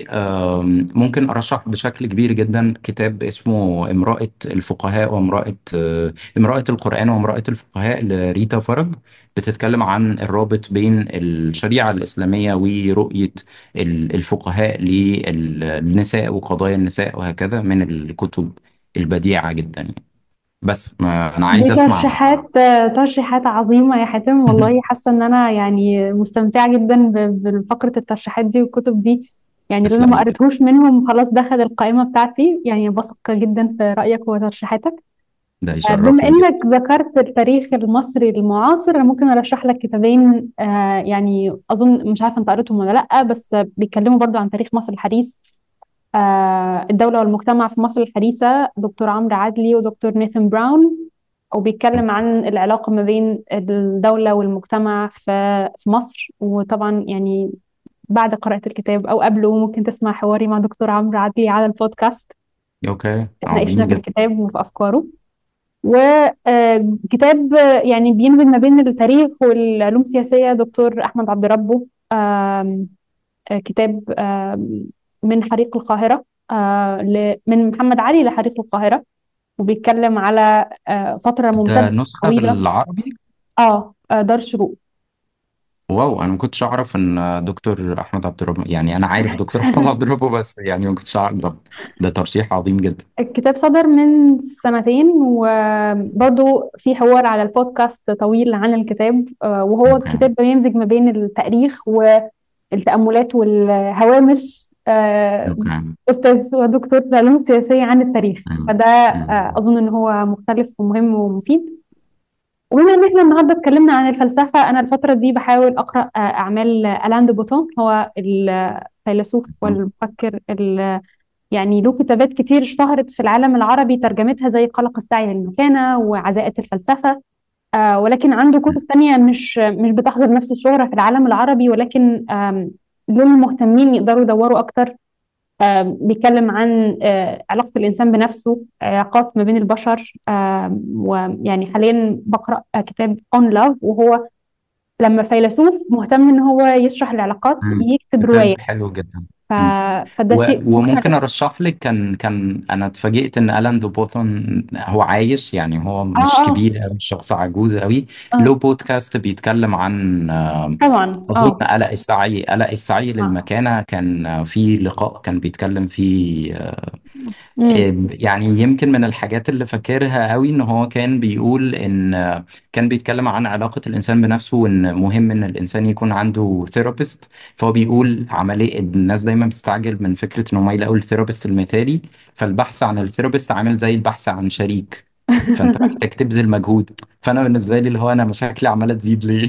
وممكن أرشح بشكل كبير جدا كتاب اسمه امرأة الفقهاء وامرأة آه، امرأة القرآن وامرأة الفقهاء لريتا فرج بتتكلم عن الرابط بين الشريعة الإسلامية ورؤية ال- الفقهاء للنساء وقضايا النساء وهكذا من الكتب البديعة جدا يعني بس ما أنا دي عايز أسمع ترشيحات ترشيحات عظيمة يا حاتم والله حاسة ان انا يعني مستمتعة جدا ب- بفقرة الترشيحات دي والكتب دي يعني اللي انا ما تسلمي جدا قريتهوش منهم خلاص دخل القائمة بتاعتي يعني بثق جدا في رأيك وترشيحاتك ده آه، بما يشرفني جدا انك ذكرت التاريخ المصري المعاصر أنا ممكن ارشح لك كتابين آه، يعني اظن مش عارفة انت قريتهم ولا لا بس بيتكلموا برضو عن تاريخ مصر الحديث آه، الدولة والمجتمع في مصر الحديثة دكتور عمرو عدلي ودكتور نيثن براون وبيتكلم عن العلاقة ما بين الدولة والمجتمع في في مصر وطبعا يعني بعد قراءة الكتاب أو قبله ممكن تسمع حواري مع دكتور عمرو عدلي على البودكاست أوكي اتناقشنا عظيم في جدا الكتاب وفي أفكاره وكتاب يعني بيمزج ما بين التاريخ والعلوم السياسية دكتور أحمد عبد ربه آم، آه، كتاب آم، من حريق القاهرة آه، ل- من محمد علي لحريق القاهرة وبيتكلم على آه، فترة ده ممتدة نسخة طويلة بالعربي اه آه، دار شروق واو أنا ما كنتش أعرف إن دكتور أحمد عبد الرب يعني أنا عارف دكتور أحمد عبد الرب بس يعني ما كنتش أعرف ده ده ترشيح عظيم جدا الكتاب صدر من سنتين وبرضو في حوار على البودكاست طويل عن الكتاب آه، وهو أوكي كتاب بيمزج ما بين التاريخ والتأملات والهوامش آه، أوكي أستاذ ودكتور في العلوم السياسية عن التاريخ مم. فده آه، مم. أظن إن هو مختلف ومهم ومفيد وبما ان احنا النهارده اتكلمنا عن الفلسفه انا الفتره دي بحاول اقرا آه، اعمال الان دو بوتون هو الفيلسوف والمفكر ال- يعني له كتابات كتير اشتهرت في العالم العربي ترجمتها زي قلق السعي للمكانه وعزاءة الفلسفه آه، ولكن عنده كتب تانية مش مش بتحظى بنفس الشهرة في العالم العربي ولكن آم، للمهتمين يقدروا يدوروا أكتر آم، بيتكلم عن آه، علاقة الإنسان بنفسه علاقات ما بين البشر آم، ويعني حاليا بقرأ آه، كتاب On Love وهو لما فيلسوف مهتم إن هو يشرح العلاقات مم. يكتب رواية كتاب حلو جدا ف... مم. فده و... شيء وممكن مختلف ارشح لك كان كان انا اتفاجئت ان الان دو بوتون هو عايش يعني هو اه مش اه كبير أوي، مش شخص عجوز قوي له اه بودكاست بيتكلم عن آه، طبعا اظن اه قلق السعي قلق السعي اه للمكانه كان آه، في لقاء كان بيتكلم فيه آه، امم يعني يمكن من الحاجات اللي فاكرها قوي ان هو كان بيقول ان كان بيتكلم عن علاقة الانسان بنفسه وان مهم ان الانسان يكون عنده ثيرابيست فهو بيقول عملية الناس دايما بتستعجل من فكرة ان هم يلاقوا الثيرابيست المثالي فالبحث عن الثيرابيست عامل زي البحث عن شريك فانت محتاج تبذل مجهود فانا بالنسبه لي اللي هو انا مشاكلي عماله تزيد ليه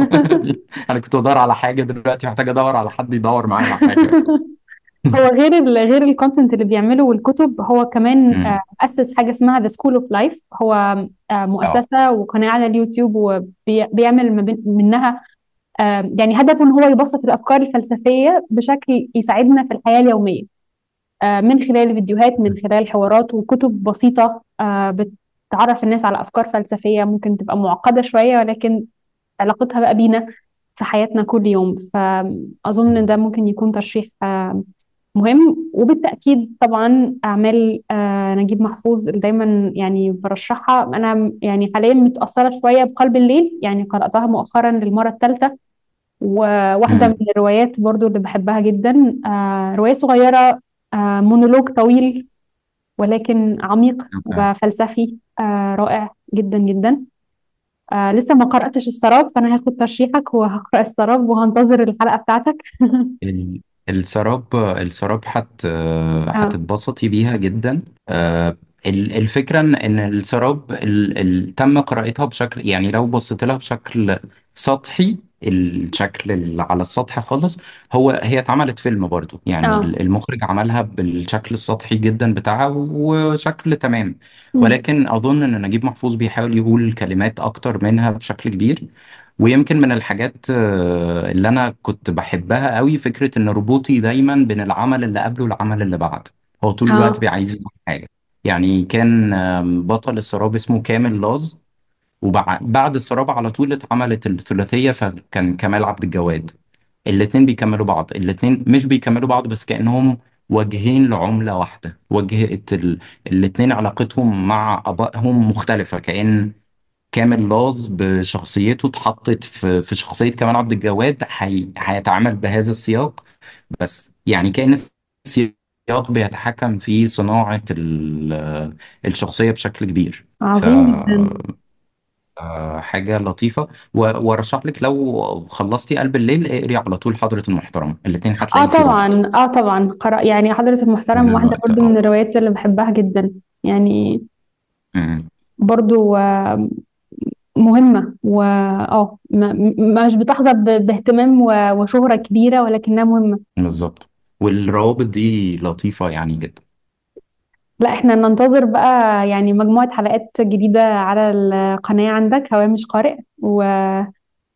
انا كنت بدور على حاجه دلوقتي محتاج ادور على حد يدور معايا على حاجه هو غير ال غير الكونتنت اللي بيعمله والكتب هو كمان أمم. آه، أسس حاجة اسمها The School of Life هو آه، اه مؤسسة وقناة على اليوتيوب وبيعمل ما بين- منها آه، يعني هدفه ان هو يبسط الأفكار الفلسفية بشكل يساعدنا في الحياة اليومية آه، من خلال فيديوهات من خلال حوارات وكتب بسيطة آه، بتعرف الناس على أفكار فلسفية ممكن تبقى معقدة شوية ولكن علاقتها بقى بينا في حياتنا كل يوم فأظن إن ده ممكن يكون ترشيح آه، مهم وبالتأكيد طبعا أعمال آه، نجيب محفوظ اللي دايما يعني برشحها أنا يعني حاليا متأثرة شوية بقلب الليل يعني قرأتها مؤخرا للمرة الثالثة وواحدة من امم الروايات برضو اللي بحبها جدا آه، رواية صغيرة آه، مونولوج طويل ولكن عميق اوكي وفلسفي آه، رائع جدا جدا آه، لسه ما قرأتش السراب فأنا هاخد ترشيحك وهقرأ السراب وهنتظر الحلقة بتاعتك ال- السراب السراب حت اه هتتبسطي بيها جدا آه، ال- الفكرة ان إن السراب ال... ال... تم قراءتها بشكل يعني لو بصيت لها بشكل سطحي الشكل اللي على السطح خالص هو هي اتعملت فيلم برضو يعني اه ال- المخرج عملها بالشكل السطحي جدا بتاعه وشكل تمام مم. ولكن اظن ان نجيب محفوظ بيحاول يقول كلمات اكتر منها بشكل كبير ويمكن من الحاجات آه، اللي انا كنت بحبها قوي فكره ان ربوطي دايما بين العمل اللي قبله والعمل اللي بعد هو طول الوقت اه بيعايز يقول حاجه يعني كان آم، بطل السراب اسمه كامل لاز وبعد السراب على طول اتعملت الثلاثيه فكان كمال عبد الجواد الاتنين بيكملوا بعض الاتنين مش بيكملوا بعض بس كأنهم وجهين لعملة واحدة وجهة ال... الاتنين علاقتهم مع آبائهم مختلفة كأن كامل لاز بشخصيته اتحطت في في شخصية كمال عبد الجواد هي... هيتعامل بهذا السياق بس يعني كأن السياق بيتحكم في صناعة ال... الشخصية بشكل كبير ف عظيم جدا آه، حاجة لطيفة و- وارشح لك لو خلصتي قلب الليل اقري على طول حضرة المحترم الاتنين اه هتلاقي فيه ربط طبعا اه طبعا قرأ يعني حضرة المحترم واحدة دلوقتي برضو من اه الروايات اللي بحبها جدا يعني أمم، برضو آه، مهمة و اه ما- م- مش بتحظى ب- باهتمام و- وشهرة كبيرة ولكنها مهمة بالظبط والروابط دي لطيفة يعني جدا لا احنا ننتظر بقى يعني مجموعة حلقات جديدة على القناة عندك هوامش قارئ ونتابع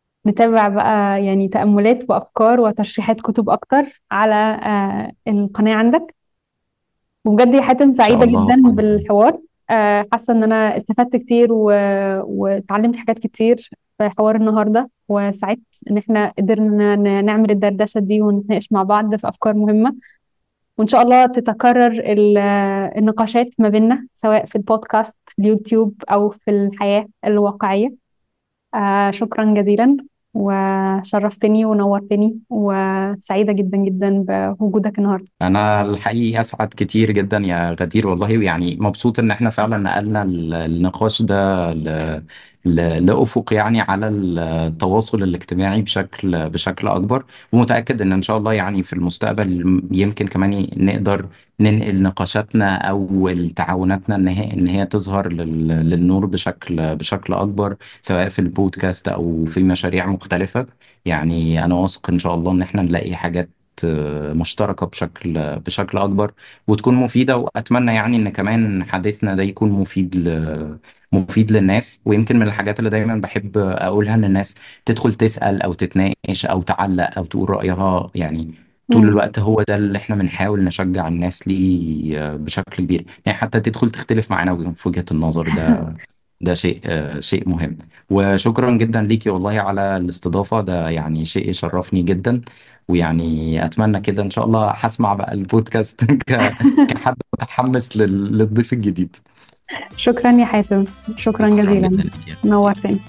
بقى يعني تأملات وأفكار وترشيحات كتب أكتر على آه، القناة عندك وبجد يا حاتم ان شاء سعيدة الله جدا هكون بالحوار آه، حاسة ان انا استفدت كتير و... واتعلمت حاجات كتير في حوار النهاردة وسعدت ان احنا قدرنا ن- نعمل الدردشة دي ونتناقش مع بعض في افكار مهمة وان شاء الله تتكرر ال- النقاشات ما بيننا سواء في البودكاست في اليوتيوب او في الحياة الواقعية آه، شكرا جزيلا وشرفتني ونورتني وسعيدة جدا جدا بوجودك النهاردة انا الحقيقه اسعد كتير جدا يا غدير والله يعني مبسوط ان احنا فعلا نقلنا ال- النقاش ده ل... ل... لافق يعني على التواصل الاجتماعي بشكل بشكل اكبر ومتاكد ان ان شاء الله يعني في المستقبل يمكن كمان ي- نقدر ننقل نقاشاتنا او تعاوناتنا ان هي ان هي تظهر لل... للنور بشكل بشكل اكبر سواء في البودكاست او في مشاريع مختلفه يعني انا واثق ان شاء الله ان احنا نلاقي حاجات مشتركة بشكل بشكل أكبر وتكون مفيدة وأتمنى يعني إن كمان حديثنا ده يكون مفيد ل... مفيد للناس ويمكن من الحاجات اللي دايما بحب أقولها إن الناس تدخل تسأل أو تتناقش أو تعلق أو تقول رأيها يعني طول مم. الوقت هو ده اللي احنا بنحاول نشجع الناس ليه بشكل كبير يعني حتى تدخل تختلف معانا في وجهة النظر ده ده شيء آه، شيء مهم وشكرا جدا ليكي والله على الاستضافة ده يعني شيء يشرفني جدا ويعني أتمنى كده إن شاء الله هسمع بقى البودكاست ك- كحد متحمس لل- للضيف الجديد شكرا يا حاتم شكرا شكرا جزيلا جدا ليكي نورتني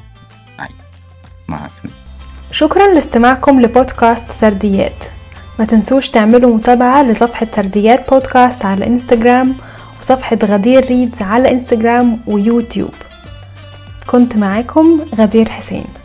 مع السلامة شكرا لاستماعكم لبودكاست سرديات ما تنسوش تعملوا متابعة لصفحة سرديات بودكاست على انستجرام وصفحة غدير ريدز على انستجرام ويوتيوب كنت معاكم غدير حسين